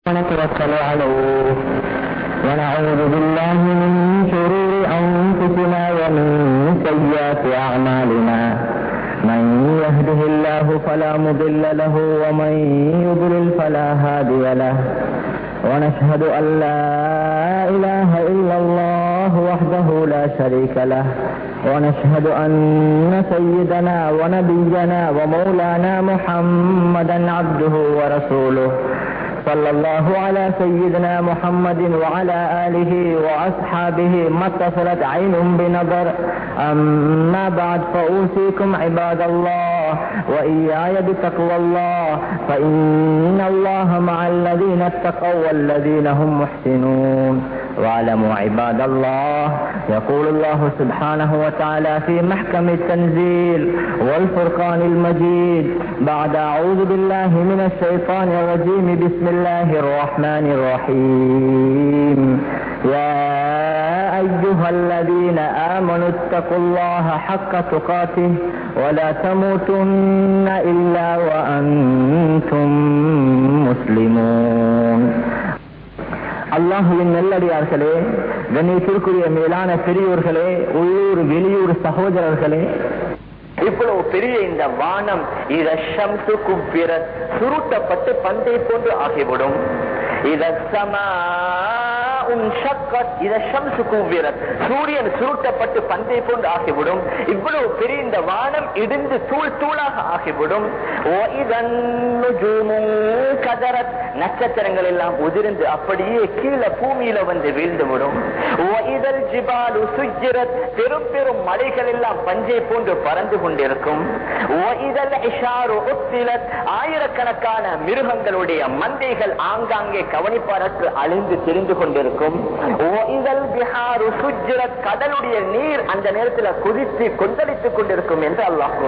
ونتوكل عليه ونعوذ بالله من شرور أنفسنا ومن سيئات أعمالنا من يهده الله فلا مضل له ومن يضلل فلا هادي له ونشهد أن لا إله إلا الله وحده لا شريك له ونشهد أن سيدنا ونبينا ومولانا محمدا عبده ورسوله صلى الله على سيدنا محمد وعلى آله وأصحابه ما اتصلت عين بنظر أما بعد فأوصيكم عباد الله وإياي بتقوى الله فإن الله مع الذين اتقوا والذين هم محسنون واعلموا عباد الله يقول الله سبحانه وتعالى في محكم التنزيل والفرقان المجيد بعد أعوذ بالله من الشيطان الرجيم بسم الله الرحمن الرحيم يا أيها الذين آمنوا اتقوا الله حق تقاته ولا تموتن إلا وأنتم مسلمون அல்லாஹுவின் நல்லடியார்களே கணேசிற்குரிய மேலான பெரியோர்களே உள்ளூர் வெளியூர் சகோதரர்களே இவ்வளவு பெரிய இந்த வானம் இதம்சு குப்பிர சுருட்டப்பட்டு பந்தை போன்று ஆகிவிடும் சூரியன் சுருட்டப்பட்டு பந்தை போன்று ஆகிவிடும் இவ்வளவு பெரிய இந்த வானம் இடிந்து தூள் தூளாக ஆகிவிடும் கதரத் நட்சத்திரங்கள் எல்லாம் உதிர்ந்து அப்படியே கீழே பூமியில வந்து வீழ்ந்துவிடும் பெரும் பெரும் மலைகள் எல்லாம் பஞ்சை போன்று பறந்து கொண்டிருக்கும் ஆயிரக்கணக்கான மிருகங்களுடைய மந்தைகள் ஆங்காங்கே கவனிப்பாரற்று அழிந்து தெரிந்து கொண்டிருக்கும் கடலுடைய நீர் அந்த நேரத்தில் குதித்து கொந்தளித்துக் கொண்டிருக்கும் என்று அல்லாஹ்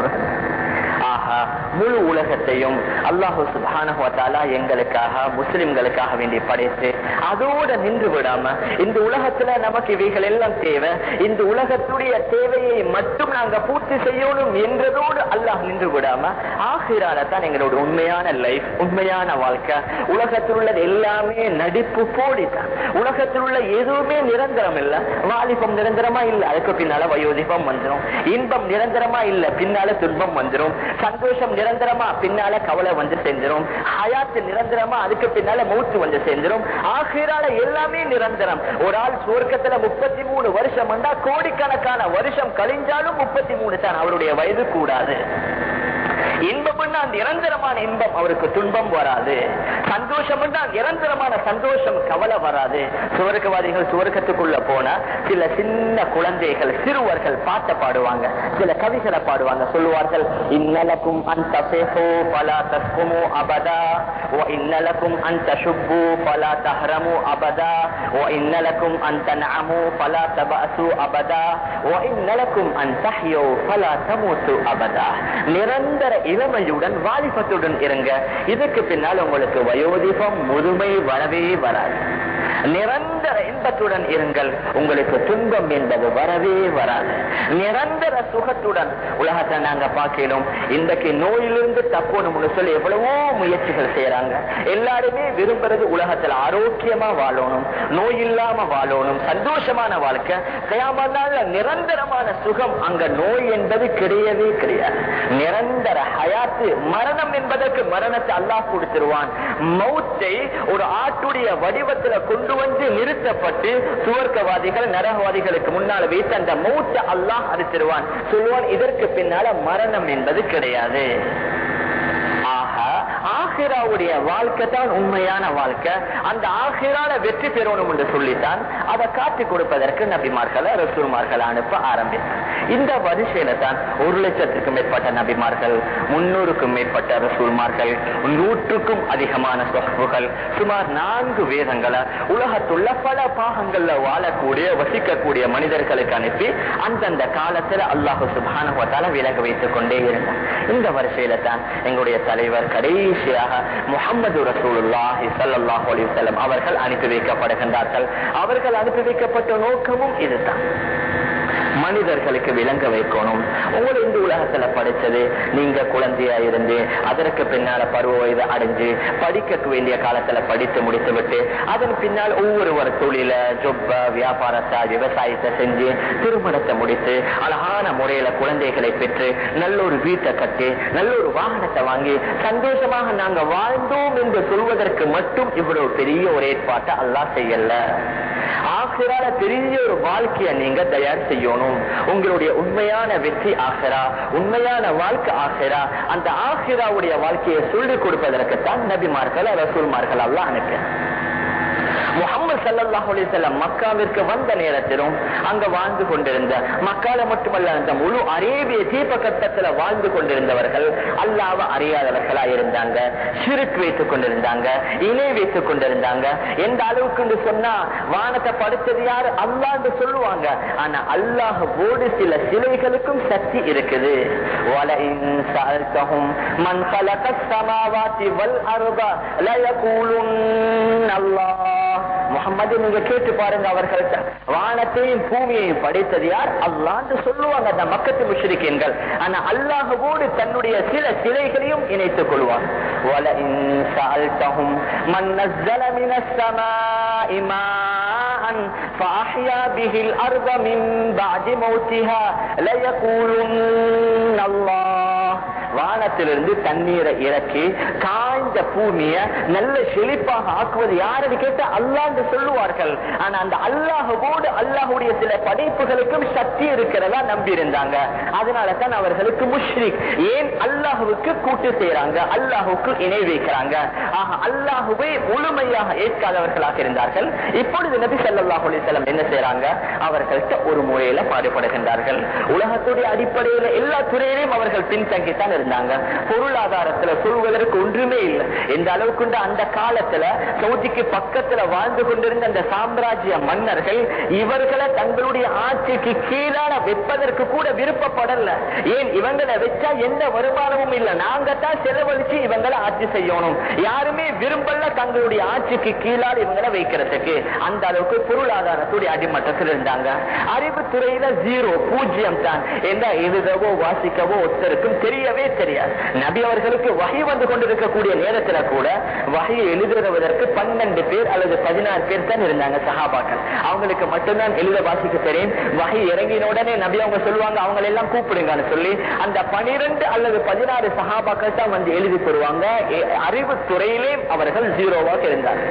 ஆஹா முழு உலகத்தையும் அல்லாஹு சுபானா எங்களுக்காக முஸ்லிம்களுக்காக வேண்டி படைத்து அதோட நின்று விடாம இந்த உலகத்துல நமக்கு இவைகள் எல்லாம் தேவை இந்த உலகத்துடைய தேவையை மட்டும் நாங்க பூர்த்தி செய்யணும் என்றதோடு அல்லாஹ் நின்று விடாம ஆசிரால தான் எங்களோட உண்மையான லைஃப் உண்மையான வாழ்க்கை உலகத்தில் உள்ளது எல்லாமே நடிப்பு போடிதான் உலகத்தில் உள்ள எதுவுமே நிரந்தரம் இல்ல வாலிபம் நிரந்தரமா இல்ல அதுக்கு பின்னால வயோதிபம் வந்துடும் இன்பம் நிரந்தரமா இல்ல பின்னால துன்பம் வந்துடும் சந்தோஷம் நிரந்தரமா பின்னால கவலை வந்து சேர்ந்துரும் ஹயாத்து நிரந்தரமா அதுக்கு பின்னால மூச்சு வந்து சேர்ந்துரும் ஆகிரால எல்லாமே நிரந்தரம் ஒரு ஆள் சுவர்க்கத்துல முப்பத்தி மூணு வருஷம் வந்தா கோடிக்கணக்கான வருஷம் கழிஞ்சாலும் முப்பத்தி மூணு தான் அவருடைய வயது கூடாது இன்பம் நிரந்தரமான இன்பம் அவருக்கு துன்பம் வராது சந்தோஷம் நிரந்தரமான சந்தோஷம் கவலை வராது சுவர்க்கவாதிகள் சுவர்க்கத்துக்குள்ள போனா சில சின்ன குழந்தைகள் சிறுவர்கள் பாட்ட பாடுவாங்க சில கவிகளை பாடுவாங்க சொல்லுவார்கள் இன்னலக்கும் அந்த பலா தஸ்குமோ அபதா ஓ இன்னலக்கும் அந்த சுப்பு பலா தஹரமு அபதா ஓ இன்னலக்கும் அந்த நாமு பலா தபசு அபதா ஓ இன்னலக்கும் அந்த பலா தமூத்து அபதா நிரந்தர இளமையுடன் வாலிபத்துடன் இருங்க இதுக்கு பின்னால் உங்களுக்கு வயோதிபம் முதுமை வரவே வராது நிரந்தர இன்பத்துடன் இருங்கள் உங்களுக்கு துன்பம் என்பது வரவே வராது நிரந்தர சுகத்துடன் உலகத்தை நாங்க பார்க்கணும் இன்றைக்கு நோயிலிருந்து தப்பணும்னு சொல்லி எவ்வளவோ முயற்சிகள் செய்யறாங்க எல்லாருமே விரும்புறது உலகத்துல ஆரோக்கியமா வாழணும் நோய் இல்லாம வாழணும் சந்தோஷமான வாழ்க்கை கயாமனால நிரந்தரமான சுகம் அங்க நோய் என்பது கிடையவே கிடையாது நிரந்தர ஹயாத்து மரணம் என்பதற்கு மரணத்தை அல்லாஹ் கொடுத்துருவான் மௌத்தை ஒரு ஆட்டுடைய வடிவத்துல கொண்டு வந்து நிறுத்தப்பட்டு சுவர்க்கவாதிகள் நரகவாதிகளுக்கு முன்னால் வைத்து அந்த மௌத்தை அல்லாஹ் அடித்திருவான் சொல்லுவான் இதற்கு பின்னால மரணம் என்பது கிடையாது ஆஹிராவுடைய வாழ்க்கை தான் உண்மையான வாழ்க்கை அந்த ஆஹிரால வெற்றி பெறணும் என்று சொல்லித்தான் அதை காட்டி கொடுப்பதற்கு நபிமார்களை ரசூல்மார்கள் அனுப்ப ஆரம்பித்தார் இந்த வரிசையில தான் ஒரு லட்சத்துக்கும் மேற்பட்ட நபிமார்கள் முன்னூறுக்கும் மேற்பட்ட ரசூல்மார்கள் நூற்றுக்கும் அதிகமான சொகுகள் சுமார் நான்கு வேதங்களை உலகத்துள்ள பல பாகங்கள்ல வாழக்கூடிய வசிக்கக்கூடிய மனிதர்களுக்கு அனுப்பி அந்தந்த காலத்துல அல்லாஹு சுபான விலக வைத்துக் கொண்டே இருந்தார் இந்த வரிசையில தான் எங்களுடைய தலைவர் கடைசியாக முகமது ரசூலுல்லாஹி ஸல்லல்லாஹு அலைஹி வஸல்லம் அவர்கள் அனுப்பி வைக்கப்படுகின்றார்கள் அவர்கள் அனுப்பி வைக்கப்பட்ட நோக்கமும் இதுதான் மனிதர்களுக்கு விளங்க வைக்கணும் உங்களை இந்த உலகத்துல படிச்சது நீங்க குழந்தையா இருந்து அதற்கு பின்னால பருவ வயது அடைஞ்சு படிக்க வேண்டிய காலத்துல படித்து முடித்து விட்டு அதன் பின்னால் ஒவ்வொருவர் தொழில ஜொப்ப வியாபாரத்தை விவசாயத்தை செஞ்சு திருமணத்தை முடித்து அழகான முறையில குழந்தைகளை பெற்று நல்ல ஒரு வீட்டை கட்டி நல்ல ஒரு வாகனத்தை வாங்கி சந்தோஷமாக நாங்க வாழ்ந்தோம் என்று சொல்வதற்கு மட்டும் இவ்வளவு பெரிய ஒரு ஏற்பாட்டை அல்லாஹ் செய்யல ஆசிரால பெரிய ஒரு வாழ்க்கையை நீங்க தயார் செய்யணும் உங்களுடைய உண்மையான வெற்றி ஆகிறா உண்மையான வாழ்க்கை ஆகிறா அந்த ஆசிராவுடைய வாழ்க்கையை சொல்லிக் கொடுப்பதற்குத்தான் நபிமார்கள் ரசூல்மார்கள் எல்லாம் அனுப்ப முகமது சல்லாஹ் அலிசல்லம் மக்காவிற்கு வந்த நேரத்திலும் அங்க வாழ்ந்து கொண்டிருந்த மக்கால மட்டுமல்ல அந்த முழு அரேபிய தீபகட்டத்துல வாழ்ந்து கொண்டிருந்தவர்கள் அல்லாவ அறியாதவர்களா இருந்தாங்க சிறுக்கு வைத்துக் கொண்டிருந்தாங்க இணை வைத்துக் கொண்டிருந்தாங்க எந்த அளவுக்கு சொன்னா வானத்தை படுத்தது யாரு அல்லான்னு சொல்லுவாங்க ஆனா அல்லாஹோடு சில சிலைகளுக்கும் சக்தி இருக்குது மண் خلق السماوات والأرض ليقولن الله முகமது நீங்க கேட்டு பாருங்க அவர்கள்ட்ட வானத்தையும் பூமியையும் படைத்தது யார் அல்லான்னு சொல்லுவாங்க அந்த மக்கத்து முஷ்ரிக்கீன்கள் ஆனா அல்லாஹவோடு தன்னுடைய சில சிலைகளையும் இணைத்துக் கொள்வார் وَلَئِن سَأَلْتَهُمْ مَنْ نَزَّلَ مِنَ السَّمَاءِ مَاءً فَأَحْيَا بِهِ الْأَرْضَ مِنْ بَعْدِ مَوْتِهَا لَيَقُولُنَّ اللَّهُ வானத்திலிருந்து தண்ணீரை இறக்கி காய்ந்த பூமிய நல்ல செழிப்பாக ஆக்குவது யாருன்னு கேட்டா அல்லாண்டு சொல்லுவார்கள் ஆனா அந்த அல்லாஹோடு அல்லாஹுடைய சில படைப்புகளுக்கும் சக்தி இருக்கிறதா நம்பி இருந்தாங்க அதனால தான் அவர்களுக்கு முஷ்ரிக் ஏன் அல்லாஹுவுக்கு கூட்டு செய்யறாங்க அல்லாஹுக்கு இணை வைக்கிறாங்க ஆக அல்லாஹுவை முழுமையாக ஏற்காதவர்களாக இருந்தார்கள் இப்பொழுது நபி ஸல்லல்லாஹு அலைஹி வஸல்லம் என்ன செய்யறாங்க அவர்கள்ட்ட ஒரு முறையில பாடுபடுகின்றார்கள் உலகத்துடைய அடிப்படையில எல்லா துறையிலும் அவர்கள் பின்தங்கித்தான் இருந்தாங்க பொருளாதாரத்துல சொல்வதற்கு ஒன்றுமே இல்லை எந்த அளவுக்கு அந்த காலத்துல சவுதிக்கு பக்கத்துல வாழ்ந்து கொண்டிருந்த அந்த சாம்ராஜ்ய மன்னர்கள் இவர்களை தங்களுடைய ஆட்சிக்கு கீழான வைப்பதற்கு கூட விருப்பப்படல ஏன் இவங்களை வச்சா எந்த வருமானமும் இல்லை நாங்க தான் செலவழிச்சு இவங்களை ஆட்சி செய்யணும் யாருமே விரும்பல தங்களுடைய ஆட்சிக்கு கீழால் இவங்களை வைக்கிறதுக்கு அந்த அளவுக்கு பொருளாதாரத்துடைய அடிமட்டத்தில் இருந்தாங்க அறிவு துறையில ஜீரோ பூஜ்ஜியம் தான் எந்த எழுதவோ வாசிக்கவோ ஒருத்தருக்கும் தெரியவே தெரியாது நபி அவர்களுக்கு வகை வந்து கொண்டிருக்கக்கூடிய நேரத்துல கூட வகையை எழுதுவதற்கு பன்னெண்டு பேர் அல்லது பதினாறு பேர் தான் இருந்தாங்க சஹாபாக்கள் அவங்களுக்கு மட்டும்தான் எழுத வாசிக்க தெரியும் வகை இறங்கின உடனே நபி அவங்க சொல்லுவாங்க அவங்க எல்லாம் கூப்பிடுங்கன்னு சொல்லி அந்த பனிரெண்டு அல்லது பதினாறு சஹாபாக்கள் தான் வந்து எழுதி தருவாங்க அறிவு துறையிலே அவர்கள் ஜீரோவாக இருந்தாங்க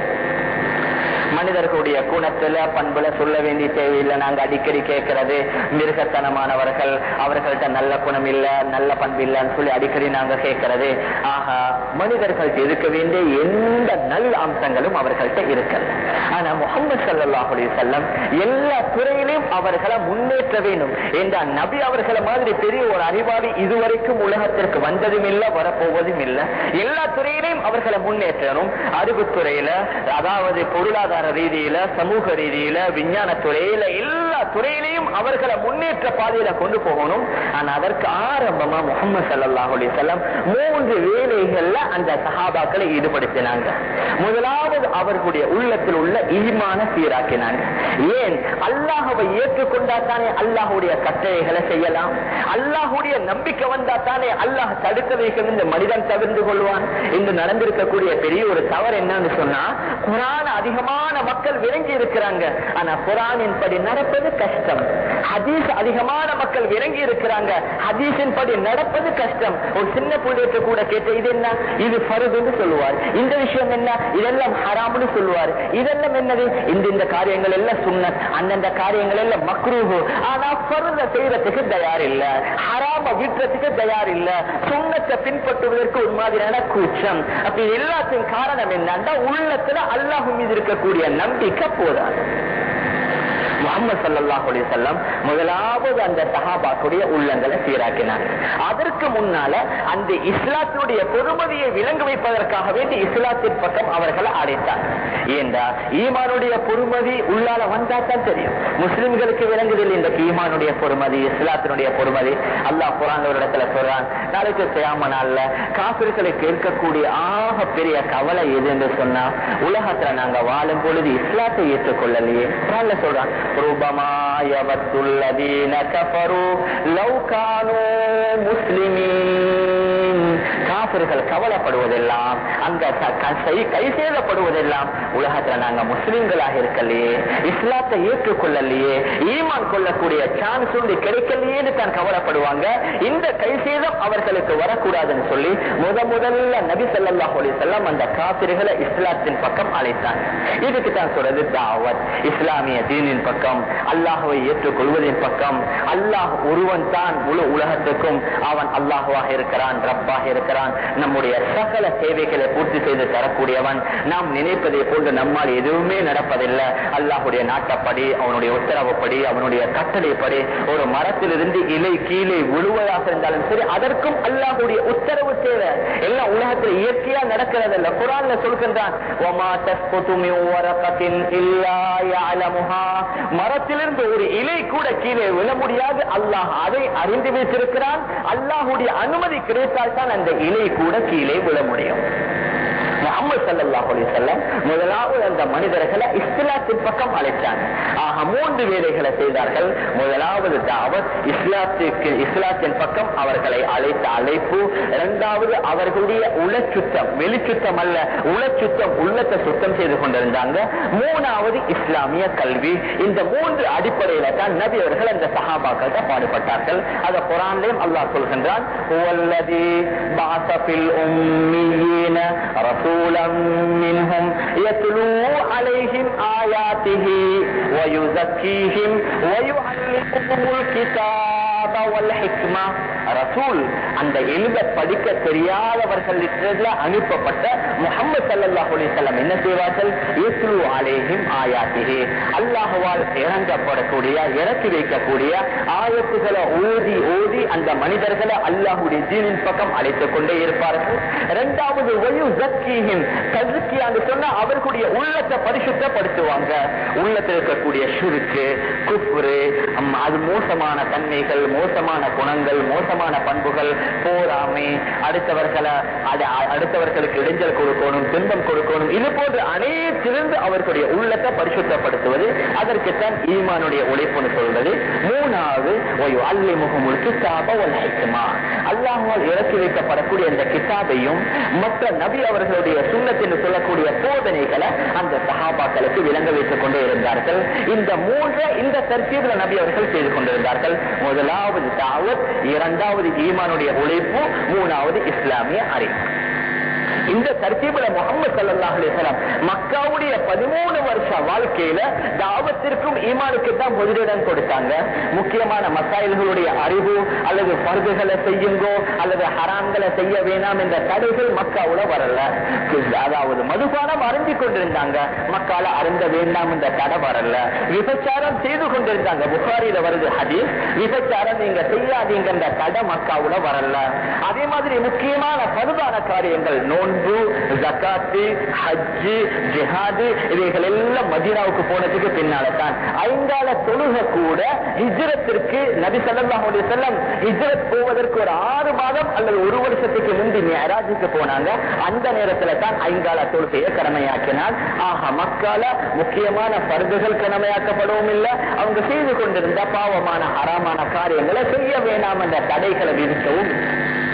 மனிதர்களுடைய குணத்துல பண்புல சொல்ல வேண்டிய தேவையில்லை நாங்க அடிக்கடி கேட்கறது மிருகத்தனமானவர்கள் அவர்கள்ட்ட நல்ல குணம் இல்ல நல்ல பண்பு இல்லைன்னு சொல்லி அடிக்கடி நாங்க கேட்கறது ஆஹா மனிதர்கள்ட்ட இருக்க வேண்டிய எந்த நல்ல அம்சங்களும் அவர்கள்ட்ட இருக்கல ஆனா முகமது சல்லாஹ் செல்லம் எல்லா துறையிலும் அவர்களை முன்னேற்ற வேண்டும் என்ற நபி அவர்களை மாதிரி பெரிய ஒரு அறிவாளி இதுவரைக்கும் உலகத்திற்கு வந்ததும் இல்லை வரப்போவதும் இல்லை எல்லா துறையிலையும் அவர்களை முன்னேற்றணும் அறிவுத்துறையில அதாவது பொருளாதார ரீதியில சமூக ரீதியில விஞ்ஞான துறையில எல்லா துறையிலையும் அவர்களை முன்னேற்ற பாதையில கொண்டு போகணும் ஆனா அதற்கு ஆரம்பமா முகமது சல்லாஹ் அலிசல்லாம் மூன்று வேலைகள்ல அந்த சஹாபாக்களை ஈடுபடுத்தினாங்க முதலாவது அவர்களுடைய உள்ளத்தில் உள்ள ஈமான சீராக்கினாங்க ஏன் அல்லாஹவை ஏற்றுக்கொண்டா தானே அல்லாஹுடைய கட்டளைகளை செய்யலாம் அல்லாஹுடைய நம்பிக்கை வந்தா தானே அல்லாஹ் தடுக்க வைக்கும் இந்த மனிதன் தவிர்த்து கொள்வான் இன்று நடந்திருக்கக்கூடிய பெரிய ஒரு தவறு என்னன்னு சொன்னா குரான் அதிகமான மக்கள் விளங்கி இருக்கிறாங்க ஆனா குரானின் படி நடப்பது கஷ்டம் ஹதீஸ் அதிகமான மக்கள் விளங்கி இருக்கிறாங்க ஹதீஸின் படி நடப்பது கஷ்டம் ஒரு சின்ன பிள்ளைக்கு கூட கேட்ட இது என்ன இது பருதுன்னு சொல்லுவார் இந்த விஷயம் என்ன இதெல்லாம் ஹராம்னு சொல்லுவார் இதெல்லாம் என்னது இந்த இந்த காரியங்கள் எல்லாம் சுண்ண அந்தந்த காரியங்கள் எல்லாம் மக்ரூஹு ஆனா பருத செய்யறதுக்கு தயார் இல்ல ஹராம விட்டுறதுக்கு தயார் இல்ல சுண்ணத்தை பின்பற்றுவதற்கு ஒரு மாதிரியான கூச்சம் அப்ப எல்லாத்தையும் காரணம் என்னன்னா உள்ளத்துல அல்லாஹு மீது இருக்கக்கூடிய நம்பிக்கை போதாது முகமது சல்லாஹ் செல்லம் முதலாவது அந்த சஹாபாக்குடைய உள்ளங்களை சீராக்கினார் அதற்கு முன்னால அந்த இஸ்லாத்தினுடைய பொறுமதியை விளங்க வைப்பதற்காக வேண்டி இஸ்லாத்தின் பக்கம் அவர்களை அழைத்தார் ஏண்டா ஈமானுடைய பொறுமதி உள்ளால வந்தா தான் தெரியும் முஸ்லிம்களுக்கு விளங்குதில் இந்த ஈமானுடைய பொறுமதி இஸ்லாத்தினுடைய பொறுமதி அல்லாஹ் குரான் ஒரு இடத்துல சொல்றான் நாளைக்கு செய்யாம நாள்ல காப்பிர்களுக்கு இருக்கக்கூடிய ஆக பெரிய கவலை எது என்று சொன்னா உலகத்துல நாங்க வாழும் பொழுது இஸ்லாத்தை ஏற்றுக்கொள்ளலையே குரான்ல சொல்றான் ربما يود الذين كفروا لو كانوا مسلمين காபிர்கள் கவலைப்படுவதெல்லாம் அங்க க- க- செய்- கை செய்தப்படுவதெல்லாம் உலகத்துல நாங்க முஸ்லிம்களாக இருக்கலையே இஸ்லாத்தை ஏற்றுக்கொள்ளலையே ஈமான் கொள்ளக்கூடிய சான்ஸ் உண்டு கிடைக்கலையேன்னு தான் கவலைப்படுவாங்க இந்த கை சேதம் அவர்களுக்கு வரக்கூடாதுன்னு சொல்லி முத முதல்ல நபி ஸல்லல்லாஹு அலைஹி வஸல்லம் அந்த காபிர்களை இஸ்லாத்தின் பக்கம் அழைத்தாங்க இதுக்கு தான் சொல்றது தாவத் இஸ்லாமிய தீனின் பக்கம் அல்லாஹுவை ஏற்றுக்கொள்வதின் பக்கம் அல்லாஹ் ஒருவன் தான் முழு உலகத்துக்கும் அவன் அல்லாஹுவாக இருக்கிறான் ரப்பாக இருக்கிறான் நம்முடைய சகல தேவைகளை பூர்த்தி செய்து தரக்கூடியவன் நாம் நினைப்பதை போன்று நம்மால் எதுவுமே நடப்பதில்லை அல்லாஹுடைய நாட்டப்படி அவனுடைய உத்தரவுப்படி அவனுடைய கட்டளைப்படி ஒரு மரத்திலிருந்து இலை கீழே விழுவதாக இருந்தாலும் சரி அதற்கும் அல்லாஹுடைய உத்தரவு தேவை எல்லாம் உலகத்தில் இயற்கையா நடக்கிறதில்ல குரான்ல சொல்கின்றான் "வமா தஸ்குது மின் வரகத்தின் இல்லா யஅலமுஹா." மரத்திலிருந்து ஒரு இலை கூட கீழே விழ முடியாது அல்லாஹ் அதை அறிந்து வைத்திருக்கிறான் அல்லாஹுடைய அனுமதி கிடைத்தால் தான் அந்த இலை கூட கீழே விழ முடியும் முகமது சல்லாஹ் அலிசல்லம் முதலாவது அந்த மனிதர்களை இஸ்லாத்தின் பக்கம் அழைத்தாங்க ஆக மூன்று வேலைகளை செய்தார்கள் முதலாவது தாவத் இஸ்லாத்திற்கு இஸ்லாத்தின் பக்கம் அவர்களை அழைத்த அழைப்பு இரண்டாவது அவர்களுடைய உளச்சுத்தம் வெளிச்சுத்தம் அல்ல உளச்சுத்தம் உள்ளத்தை சுத்தம் செய்து கொண்டிருந்தாங்க மூணாவது இஸ்லாமிய கல்வி இந்த மூன்று அடிப்படையில தான் நபி அவர்கள் அந்த சஹாபாக்கள்கிட்ட பாடுபட்டார்கள் அதை குரான்லயும் அல்லாஹ் சொல்கின்றான் "ஹுவல்லதீ பஅஸ ஃபில் உம்மீயீன رسولا منهم يتلو عليهم آياته ويزكيهم ويعلمهم الكتاب والحكمة ரசூல் அந்த எழுத படிக்க தெரியாதவர்களிடத்துல அனுப்பப்பட்ட முகமது சல்லல்லாஹு அலைஹி வஸல்லம் என்ன செய்வார்கள் இஸ்லு அலைஹிம் ஆயாத்திஹி அல்லாஹ்வால் இறங்கப்படக்கூடிய இறக்கி வைக்கக்கூடிய ஆயத்துகளை ஓதி ஓதி அந்த மனிதர்களை அல்லாஹ்வுடைய தீனின் பக்கம் அழைத்துக் கொண்டே இருப்பார்கள் இரண்டாவது ஒயு ஜக்கீஹிம் தஸ்கியான்னு சொன்னா அவர்களுடைய உள்ளத்தை பரிசுத்தப்படுத்துவாங்க உள்ளத்தில் இருக்கக்கூடிய சுருக்கு குஃப்ரு அம், அது மோசமான தன்மைகள் மோசமான குணங்கள் மோசமான பண்புகள் போராமை அடுத்தவர்களை அது அ- அடுத்தவர்களுக்கு இடைஞ்சல் கொடுக்கணும் துன்பம் கொடுக்கணும் இது போன்ற அனைத்திலிருந்து அவர்களுடைய உள்ளத்தை பரிசுத்தப்படுத்துவது அதற்குத்தான் ஈமானுடைய உழைப்புன்னு சொல்றது மூணாவது ஒயு அல்லி முகமுல் கிதாப வல் ஹிக்மா அல்லாஹ்வால் இறக்கி வைக்கப்படக்கூடிய இந்த கிதாபையும் மற்ற நபி அவர்களுடைய சுண்ணத்தில் சொல்லக்கூடிய போதனைகளை அந்த சஹாபாக்களுக்கு விளங்க வைத்துக் கொண்டே இருந்தார்கள் இந்த மூன்று இந்த தர்த்தீபில் நபி அவர்கள் செய்து கொண்டிருந்தார்கள் முதலாவது தாவத் இரண்டாவது ஈமானுடைய உழைப்பு மூணாவது இஸ்லாமிய அறிவு இந்த தர்த்தீபில முகமது சல்லல்லாஹு அலைஹி வஸல்லம் மக்காவுடைய பதிமூணு வருஷ வாழ்க்கையில தாவத்திற்கும் ஈமானுக்கு தான் முதலிடம் கொடுத்தாங்க முக்கியமான மசாயில்களுடைய அறிவு அல்லது பருதுகளை செய்யுங்கோ அல்லது ஹராம்களை செய்ய வேணாம் என்ற தடைகள் மக்காவுல வரல அதாவது மதுபானம் அருந்தி கொண்டிருந்தாங்க மக்கால அருந்த வேண்டாம் என்ற தடை வரல விபச்சாரம் செய்து கொண்டிருந்தாங்க புகாரில வருது ஹதீஸ் விபச்சாரம் நீங்க செய்யாதீங்க என்ற தடை மக்காவுல வரல அதே மாதிரி முக்கியமான பருதான காரியங்கள் நோன்பு ஜக்காத்து ஹஜ்ஜு ஜிஹாது இவைகள் எல்லாம் மதீனாவுக்கு போனதுக்கு பின்னால தான் ஐந்தால தொழுக கூட ஹிஜ்ரத்திற்கு நபி ஸல்லல்லாஹு அலைஹி வஸல்லம் ஹிஜ்ரத் போவதற்கு ஒரு ஆறு மாதம் அல்லது ஒரு வருஷத்துக்கு முந்தி மியராஜுக்கு போனாங்க அந்த நேரத்துல தான் ஐங்கால தொழுகையை கடமையாக்கினார் ஆக மக்கால முக்கியமான பருதுகள் கடமையாக்கப்படவும் இல்லை அவங்க செய்து கொண்டிருந்த பாவமான ஹராமான காரியங்களை செய்ய வேண்டாம் என்ற தடைகளை விதிக்கவும் இல்லை.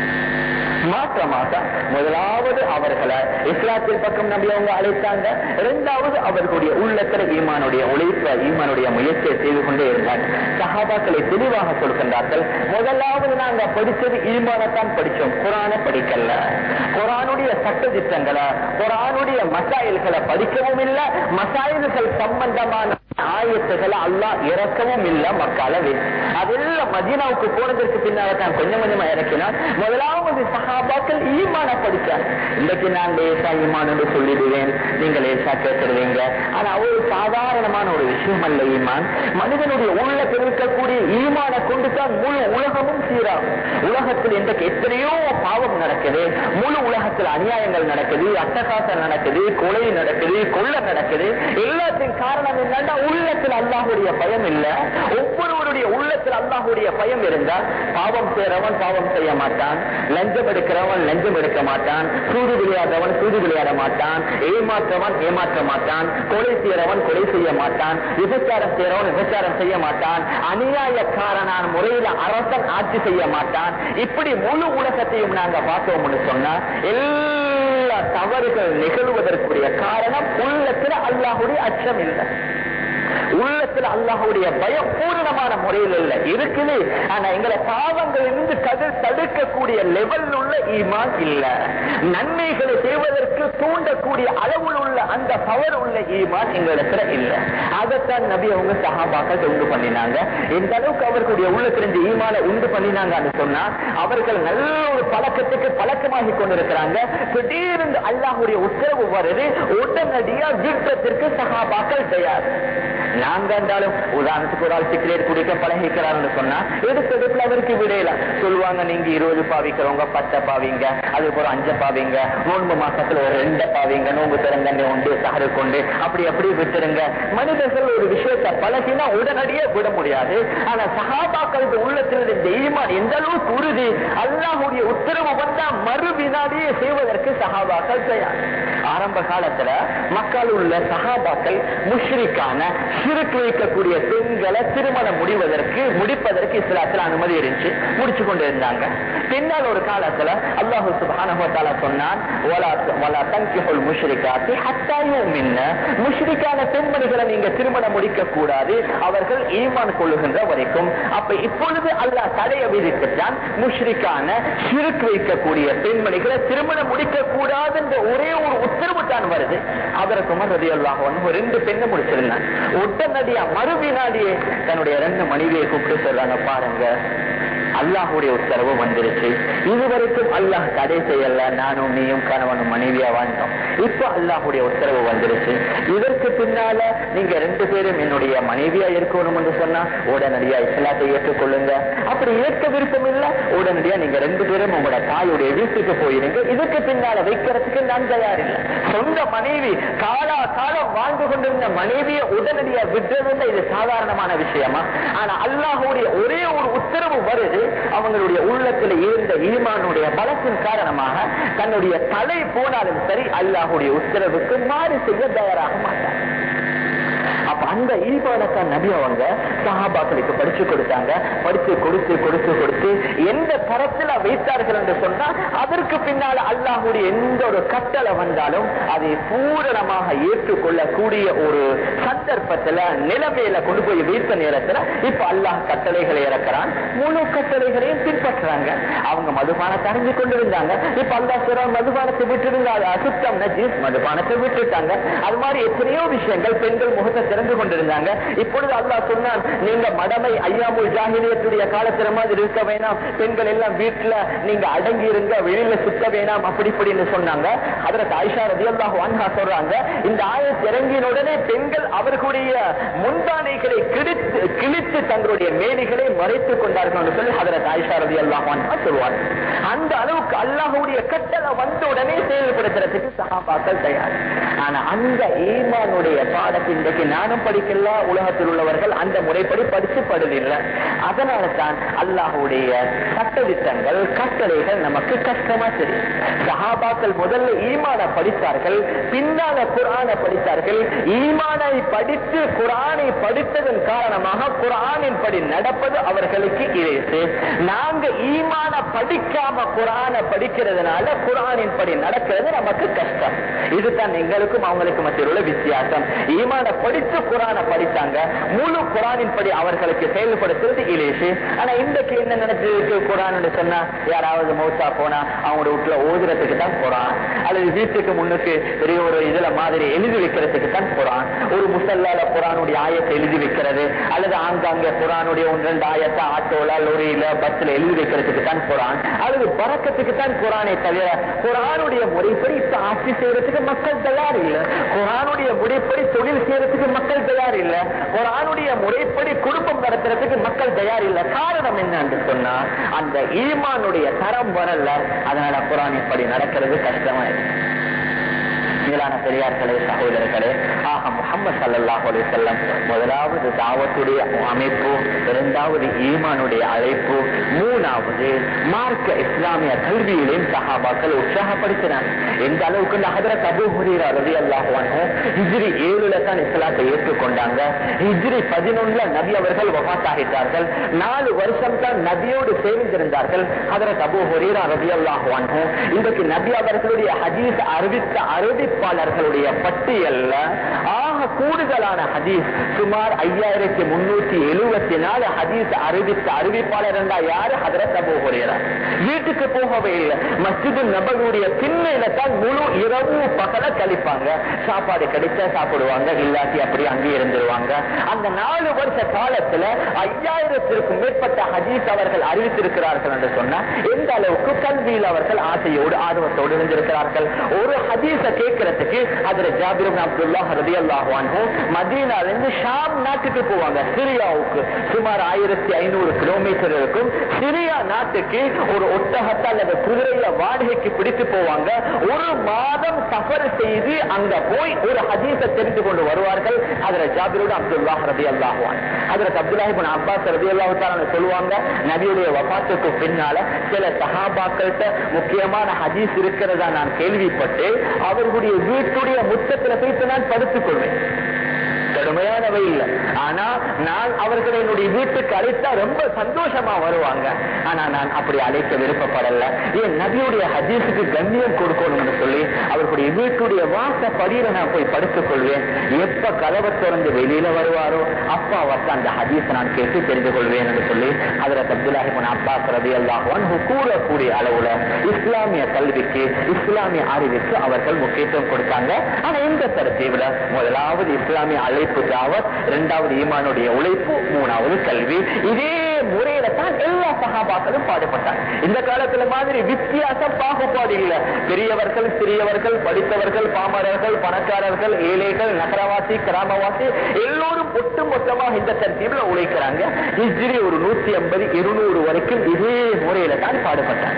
மாற்றமாக முதலாவது அவர்களை இஸ்லாத்தின் பக்கம் நம்பி அவங்க அழைத்தாங்க இரண்டாவது அவர்களுடைய உள்ளத்துல ஈமானுடைய உழைப்ப ஈமானுடைய முயற்சியை செய்து கொண்டே இருந்தாங்க சஹாபாக்களை தெளிவாக சொல்கின்றார்கள் முதலாவது நாங்க படிச்சது ஈமானத்தான் படிச்சோம் குரானை படிக்கல குரானுடைய சட்ட திட்டங்களை குரானுடைய மசாயில்களை படிக்கவும் இல்லை மசாயில்கள் சம்பந்தமான ஆயத்துகளை அல்லாஹ் இறக்கவும் இல்லை மக்களை அதெல்லாம் மதீனாவுக்கு போனதற்கு பின்னால தான் கொஞ்சம் கொஞ்சமா இறக்கினார் முதலாவது சஹாபாக்கள் ஈமான படிச்சாங்க இன்னைக்கு நான் லேசா ஈமான் என்று சொல்லிடுவேன் நீங்க லேசா கேட்டுருவீங்க ஆனா ஒரு சாதாரணமான ஒரு விஷயம் அல்ல ஈமான் மனிதனுடைய உள்ளத்தில் இருக்கக்கூடிய ஈமான கொண்டு தான் முழு உலகமும் சீராகும் உலகத்தில் இன்றைக்கு எத்தனையோ பாவம் நடக்குது முழு உலகத்தில் அநியாயங்கள் நடக்குது அட்டகாசம் நடக்குது கொலை நடக்குது கொள்ள நடக்குது எல்லாத்தின் காரணம் என்னன்னா உள்ளத்தில் அல்லாஹுடைய பயம் இல்ல ஒவ்வொருவருடைய உள்ளத்தில் அல்லாஹுடைய பயம் இருந்தா பாவம் செய்றவன் பாவம் செய்ய மாட்டான் லஞ்சம் எடுக்கிறவன் லஞ்சம் எடுக்க மாட்டான் சூது விளையாடுறவன் சூது விளையாட மாட்டான் ஏமாற்றவன் ஏமாற்ற மாட்டான் கொலை செய்யறவன் கொலை செய்ய மாட்டான் விபச்சாரம் செய்யறவன் விபச்சாரம் செய்ய மாட்டான் அநியாயக்காரனான முறையில அரசன் ஆட்சி செய்ய மாட்டான் இப்படி முழு உலகத்தையும் நாங்க பார்த்தோம்னு சொன்னா எல்லா தவறுகள் நிகழ்வதற்குரிய காரணம் உள்ளத்துல அல்லாஹுடைய அச்சம் இல்லை உள்ளத்துல அல்லாஹுடைய பயம் பூரணமான முறையில் இல்ல இருக்குது ஆனா எங்களை பாவங்கள் இருந்து கதிர் தடுக்கக்கூடிய லெவல் உள்ள ஈமான் இல்ல நன்மைகளை செய்வதற்கு தூண்டக்கூடிய அளவில் உள்ள அந்த பவர் உள்ள ஈமான் எங்களிடத்துல இல்ல அதைத்தான் நபி அவங்க சகாபாக்கள் உண்டு பண்ணினாங்க எந்த அளவுக்கு அவர்களுடைய உள்ளத்திலிருந்து ஈமான உண்டு பண்ணினாங்கன்னு சொன்னா அவர்கள் நல்ல ஒரு பழக்கத்துக்கு பழக்கமாகி கொண்டிருக்கிறாங்க திடீர்னு அல்லாஹுடைய உத்தரவு வருது உடனடியா யுத்தத்திற்கு சகாபாக்கள் தயார் நாங்க இருந்தாலும் உதாரணத்துக்கு ஒரு ஆள் சிகரெட் குடிக்க பழகிக்கிறாருன்னு சொன்னா எடுத்தெடுப்புல அவருக்கு விடையில சொல்லுவாங்க நீங்க இருபது பாவிக்கிறவங்க பத்தை பாவிங்க அது போற அஞ்ச பாவிங்க நோன்பு மாசத்துல ஒரு ரெண்ட பாவிங்க நோன்பு திறந்தண்ணி உண்டு சகரு கொண்டு அப்படி அப்படி விட்டுருங்க மனிதர்கள் ஒரு விஷயத்தை பழகினா உடனடியே விட முடியாது ஆனா சகாபாக்களுக்கு உள்ளத்தில் இந்த ஈமான் எந்த அளவுக்கு உறுதி அல்லாஹுடைய உத்தரவு வந்தா மறு வினாடியே செய்வதற்கு சகாபாக்கள் தயார் ஆரம்ப காலத்துல மக்கள் உள்ள சகாபாக்கள் முஷ்ரிக்கான சிறுக்கு வைக்கக்கூடிய பெண்களை திருமணம் முடிவதற்கு முடிப்பதற்கு இஸ்லாத்துல அனுமதி இருந்துச்சு முடிச்சு கொண்டு இருந்தாங்க பின்னால் ஒரு காலத்துல அல்லாஹு சுப்ஹானஹு வ தஆலா சொன்னான் வலா வலா தன்கிஹுல் முஷ்ரிகாத்தி ஹத்தா யுமின்ன முஷ்ரிக்கான பெண்மணிகளை நீங்க திருமணம் முடிக்க கூடாது அவர்கள் ஈமான் கொள்ளுகின்ற வரைக்கும் அப்ப இப்பொழுது அல்லாஹ் தடையை விதித்துட்டான் முஷ்ரிக்கான சிறுக்கு வைக்கக்கூடிய பெண்மணிகளை திருமணம் முடிக்க கூடாது என்ற ஒரே ஒரு உத்தரவு தான் வருது அதற்கு ரதி அல்லாஹ் ரெண்டு பெண்ணை முடிச்சிருந்தாங்க உடனடியா மறுவினாடியே தன்னுடைய ரெண்டு மனைவியை கூப்பிட்டு சொல்றாங்க பாருங்க அல்லாஹுடைய உத்தரவு வந்துருச்சு இதுவரைக்கும் அல்லாஹ் தடை செய்யல நானும் நீயும் கணவனும் மனைவியா வாழ்ந்தோம் இப்ப அல்லாஹுடைய உத்தரவு வந்துருச்சு இதற்கு பின்னால நீங்க ரெண்டு பேரும் என்னுடைய மனைவியா இருக்கணும் என்று சொன்னா உடனடியா இஸ்லாத்தை ஏற்றுக்கொள்ளுங்க அப்படி ஏற்க விருப்பம் இல்ல உடனடியா நீங்க ரெண்டு பேரும் உங்களோட தாயுடைய வீட்டுக்கு போயிருங்க இதுக்கு பின்னால வைக்கிறதுக்கு நான் தயார் இல்லை சொந்த மனைவி காலா காலம் வாழ்ந்து கொண்டிருந்த மனைவியை உடனடியா விடுறது இது சாதாரணமான விஷயமா ஆனா அல்லாஹுடைய ஒரே ஒரு உத்தரவு வருது அவங்களுடைய உள்ளத்தில் இருந்த ஈமானுடைய பலத்தின் காரணமாக தன்னுடைய தலை போனாலும் சரி அல்லாஹுடைய உத்தரவுக்கு மாறு செய்ய தயாராக மாட்டார் அப்ப அந்த ஈபானத்தான் நபி அவங்க சஹாபாக்களுக்கு படிச்சு கொடுத்தாங்க படிச்சு கொடுத்து கொடுத்து கொடுத்து எந்த தரத்துல வைத்தார்கள் என்று சொன்னா அதற்கு பின்னால அல்லாஹுடைய எந்த ஒரு கட்டளை வந்தாலும் அதை பூரணமாக ஏற்றுக்கொள்ளக்கூடிய ஒரு சந்தர்ப்பத்துல நிலைமையில கொண்டு போய் வைத்த நேரத்துல இப்ப அல்லாஹ் கட்டளைகளை இறக்கிறான் முழு கட்டளைகளையும் பின்பற்றுறாங்க அவங்க மதுபானத்தை அறிஞ்சு கொண்டிருந்தாங்க இப்ப அல்லாஹ் சொல்றான் மதுபானத்தை விட்டுருங்க அது அசுத்தம் நஜீஸ் மதுபானத்தை விட்டுட்டாங்க அது மாதிரி எத்தனையோ விஷயங்கள் பெண்கள் முகத்தை திறந்து கொண்டிருந்தாங்க இப்பொழுது அல்லாஹ் சொன்னான் நீங்க மடமை ஐயாமுல் ஜாகிலியத்துடைய காலத்துல மாதிரி இருக்க வேணாம் பெண்கள் எல்லாம் வீட்டுல நீங்க அடங்கி இருங்க வெளியில சுத்த வேணாம் அப்படி இப்படின்னு சொன்னாங்க அதற்கு ஆயிஷா ரதியல்லாஹு அன்ஹா சொல்றாங்க இந்த ஆயத் இறங்கின உடனே பெண்கள் அவர்களுடைய முந்தானைகளை கிழித்து கிழித்து தங்களுடைய மேனிகளை மறைத்துக் கொண்டார்கள் என்று சொல்லி அதற்கு ஆயிஷா ரதியல்லாஹு அன்ஹா சொல்வாங்க அந்த அளவுக்கு அல்லாஹுடைய கட்டளை வந்த உடனே செயல்படுத்துறதுக்கு சகாபாக்கள் தயார் ஆனா அந்த ஈமானுடைய பாடத்தை இன்றைக்கு நானும் படிக்கல உலகத்தில் உள்ளவர்கள் அந்த முறைப்படி படிச்சு படுதில்லை அதனால தான் அல்லாஹுடைய சட்டதிட்டங்கள் கட்டளைகள் நமக்கு கஷ்டமா தெரியும் சஹாபாக்கள் முதல்ல ஈமான படித்தார்கள் பின்னால குரானை படித்தார்கள் ஈமானை படித்து குரானை படித்ததன் காரணமாக குரானின் படி நடப்பது அவர்களுக்கு இலேசு நாங்க ஈமான படிக்காம குரானை படிக்கிறதுனால குரானின் படி நடக்கிறது நமக்கு கஷ்டம் இதுதான் எங்களுக்கும் அவங்களுக்கு மத்தியில் உள்ள வித்தியாசம் ஈமான படித்து குரானை படித்தாங்க முழு குரானின் படி அவர்களுக்கு செயல்படுத்துறது இலேசு ஆனா இன்றைக்கு என்ன நினைச்சிருக்கு குரான் சொன்னா யாராவது மௌத்தா போனா அவங்களோட வீட்டுல ஓதுறதுக்கு தான் குரான் அல்லது வீட்டுக்கு முன்னுக்கு பெரிய ஒரு இதுல மாதிரி எழுதி வைக்கிறதுக்கு தான் குரான் ஒரு முசல்லால குரானுடைய ஆயத்தை எழுதி வைக்கிறது அல்லது ஆங்காங்க குரானுடைய ஒன்று ரெண்டு ஆயத்தை ஆட்டோல லொரியில பஸ்ல எழுதி வைக்கிறதுக்கு தான் குரான் அல்லது பறக்கத்துக்கு தான் குரானை தவிர குரானுடைய முறைப்படி இப்ப ஆட்சி செய்யறதுக்கு மக்கள் தயார் இல்லை குரானுடைய முறைப்படி தொழில் செய்யறதுக்கு மக்கள் தயார் இல்லை குரானுடைய முறைப்படி குடும்பம் நடத்துறதுக்கு மக்கள் தயார் இல்லை காரணம் என்னன்னு சொன்னா அந்த ஈமானுடைய தரம் வரல அதனால குரான் இப்படி நடக்கிறது கஷ்டமா இருக்கு மேலான பெரியார்களே சகோதரர்களே ஆக ஆக முகமது சல்லல்லாஹு அலைஹி வஸல்லம் முதலாவது தாவத்துடைய அமைப்பு இரண்டாவது ஈமானுடைய அழைப்பு மூணாவது மார்க்க இஸ்லாமிய கல்வியிலையும் சஹாபாக்கள் உற்சாகப்படுத்தினாங்க எந்த அளவுக்கு ஹதரத் அபூ ஹுரீரா ரலியல்லாஹு அன்ஹு ஹிஜ்ரி ஏழுல தான் இஸ்லாத்தை ஏற்றுக்கொண்டாங்க ஹிஜ்ரி பதினொன்னுல நபி அவர்கள் வஃபாத் ஆகிட்டார்கள் நாலு வருஷம் தான் நபியோடு சேர்ந்திருந்தார்கள் ஹதரத் அபூ ஹுரீரா ரலியல்லாஹு அன்ஹு இன்றைக்கு நபி அவர்களுடைய ஹதீஸ் அறிவித்த அறிவிப்பாளர்களுடைய பட்டியல்ல ஆக கூடுதலான ஹதீஸ் சுமார் ஐயாயிரத்தி முன்னூத்தி எழுபத்தி நாலு ஹதீஸ் அறிவித்த அறிவிப்பாளர் என்றா யாரு ஹதரத் அபூ ஹுரேரா வீட்டுக்கு போகவே இல்லை மஸ்ஜிது நபருடைய திண்ணையில தான் முழு இரவு பகல கழிப்பாங்க சாப்பாடு கிடைச்சா சாப்பிடுவாங்க இல்லாட்டி அப்படி அங்கே இருந்துருவாங்க அந்த நாலு வருஷ காலத்துல ஐயாயிரத்திற்கும் மேற்பட்ட ஹதீஸ் அவர்கள் அறிவித்திருக்கிறார்கள் என்று சொன்னா எந்த அளவுக்கு கல்வியில் அவர்கள் ஆசையோடு ஆர்வத்தோடு இருந்திருக்கிறார்கள் ஒரு ஹதீஸ கேட்கறதுக்கு அதுல ஜாபிர் அப்துல்லாஹ் ரலியல்லாஹு அன்ஹு மதீனால இருந்து ஷாம் நாட்டுக்கு போவாங்க சிரியாவுக்கு சுமார் ஆயிரத்தி ஐநூறு கிலோமீட்டர் இருக்கும் சிரியா நாட்டுக்கு ஒரு ஒட்டகத்தை அல்லது குதிரையில வாடகைக்கு பிடித்து போவாங்க ஒரு மாதம் சஃபர் செய்து அங்க போய் ஒரு ஹதீஸ தெரிந்து கொண்டு வருவார்கள் அதுல ஜாபிரோட அப்துல்லாஹ் ரதி அல்லாஹுவான் அதுல அப்துல்லாஹிபின் அப்பாஸ் ரதி அல்லாஹு சொல்லுவாங்க நபியுடைய வபாத்துக்கு பின்னால சில சஹாபாக்கள்கிட்ட முக்கியமான ஹதீஸ் இருக்கிறதா நான் கேள்விப்பட்டு அவர்களுடைய வீட்டுடைய முத்தத்துல போய்த்து நான் படுத்துக் கொள்வேன் கடுமையானவை இல்லை ஆனா நான் அவர்களை என்னுடைய வீட்டுக்கு அழைத்தா ரொம்ப சந்தோஷமா வருவாங்க ஆனா நான் அப்படி அழைக்க விருப்பப்படல ஏன் நபியுடைய ஹதீஸுக்கு கண்ணியம் கொடுக்கணும்னு சொல்லி அவர்களுடைய வீட்டுடைய வாச படியில நான் போய் படுத்துக் கொள்வேன் எப்ப கதவை திறந்து வெளியில வருவாரோ அப்பா அவர்த்த அந்த ஹதீஸை நான் கேட்டு தெரிந்து கொள்வேன் என்று சொல்லி அதில் அப்துல்லாஹிமன் அப்பா ரதி அல்லாஹான் கூறக்கூடிய அளவுல இஸ்லாமிய கல்விக்கு இஸ்லாமிய அறிவுக்கு அவர்கள் முக்கியத்துவம் கொடுத்தாங்க ஆனா இந்த தரத்தீவுல முதலாவது இஸ்லாமிய அழைப்பு தாவத் இரண்டாவது ஈமானுடைய உழைப்பு மூணாவது கல்வி இதே முறையில தான் எல்லா சகாபாக்களும் பாடுபட்டாங்க இந்த காலத்துல மாதிரி வித்தியாசம் பாகுபாடு இல்ல பெரியவர்கள் சிறியவர்கள் படித்தவர்கள் பாமரர்கள் பணக்காரர்கள் ஏழைகள் நகரவாசி கிராமவாசி எல்லோரும் ஒட்டு மொத்தமாக இந்த தரத்தீவுல உழைக்கிறாங்க ஹிஜ்ரி ஒரு நூத்தி ஐம்பது இருநூறு வரைக்கும் இதே முறையில தான் பாடுபட்டாங்க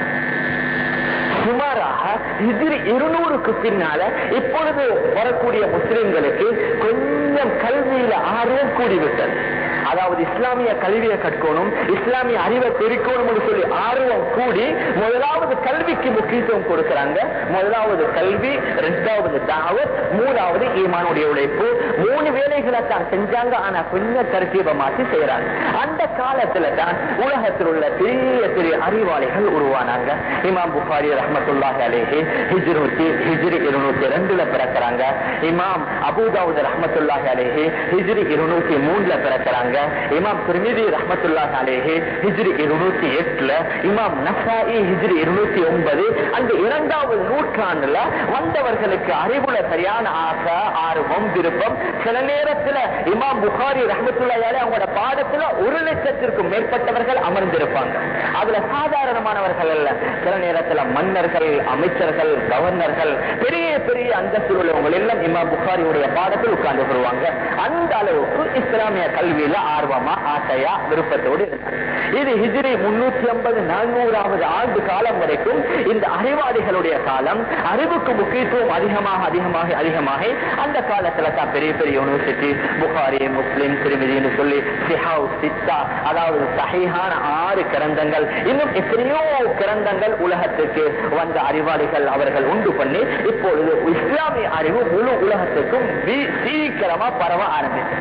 சுமாராக ஹிஜ்ரி இருநூறுக்கு பின்னால இப்பொழுது வரக்கூடிய முஸ்லிம்களுக்கு கொஞ்சம் கல்வியில ஆர்வம் கூடிவிட்டது அதாவது இஸ்லாமிய கல்வியை கற்கணும் இஸ்லாமிய அறிவை பெருக்கணும் சொல்லி ஆர்வம் கூடி முதலாவது கல்விக்கு முக்கியத்துவம் கொடுக்கிறாங்க முதலாவது கல்வி இரண்டாவது தாவத் மூணாவது ஈமானுடைய உழைப்பு மூணு வேலைகளை தான் செஞ்சாங்க ஆனா கொஞ்சம் தர்த்தீப மாற்றி செய்யறாங்க அந்த காலத்துல தான் உலகத்தில் உள்ள பெரிய பெரிய அறிவாளிகள் உருவானாங்க இமாம் புகாரி ரஹமத்துல்லாஹி அலேஹி ஹிஜ்ரூத்தி ஹிஜ்ரி இருநூத்தி ரெண்டுல பிறக்கிறாங்க இமாம் அபூதாவுத் ரஹமத்துல்லாஹி அலேஹி ஹிஜ்ரி இருநூத்தி மூணுல பிறக்கிறாங்க இமாம் திருமிதி ரஹமத்துல்லாஹி அலேஹி ஹிஜ்ரி இருநூத்தி எட்டுல இமாம் நசாயி ஹிஜ்ரி இருநூத்தி ஒன்பது அந்த இரண்டாவது நூற்றாண்டுல வந்தவர்களுக்கு அறிவுல சரியான ஆசை ஆர்வம் விருப்பம் சில நேரத்துல இமாம் புகாரி ரஹமத்துல்லாஹி அலேஹி அவங்களோட பாடத்துல ஒரு லட்சத்திற்கும் மேற்பட்டவர்கள் அமர்ந்திருப்பாங்க அதுல சாதாரணமானவர்கள் அல்ல சில நேரத்துல மன்னர்கள் அமைச்சர்கள் கவர்னர்கள் பெரிய பெரிய அந்தஸ்தில் உள்ளவங்க எல்லாம் இமாம் புகாரியுடைய பாடத்தில் உட்கார்ந்து வருவாங்க அந்த அளவுக்கு இஸ்லாமிய கல்வியில ஆர்வமா ஆசையா விருப்பத்தோடு இருந்தாங்க இது ஹிஜ்ரி முன்னூத்தி ஐம்பது நானூறாவது ஆண்டு காலம் வரைக்கும் இந்த அறிவாளிகளுடைய காலம் அறிவுக்கு முக்கியத்துவம் அதிகமாக அதிகமாக அதிகமாக அந்த காலத்துல தான் பெரிய பெரிய யூனிவர்சிட்டி புகாரி முஸ்லிம் திருமதி என்று சொல்லி சிஹாவ் சித்தா அதாவது சஹீஹான ஆறு கிரந்தங்கள் இன்னும் எத்தனையோ கிரந்தங்கள் உலகத்துக்கு வந்த அறிவாளிகள் அவர்கள் உண்டு பண்ணி இப்பொழுது இஸ்லாமிய அறிவு முழு உலகத்துக்கும் வி- சீக்கிரமா பரவ ஆரம்பிச்சு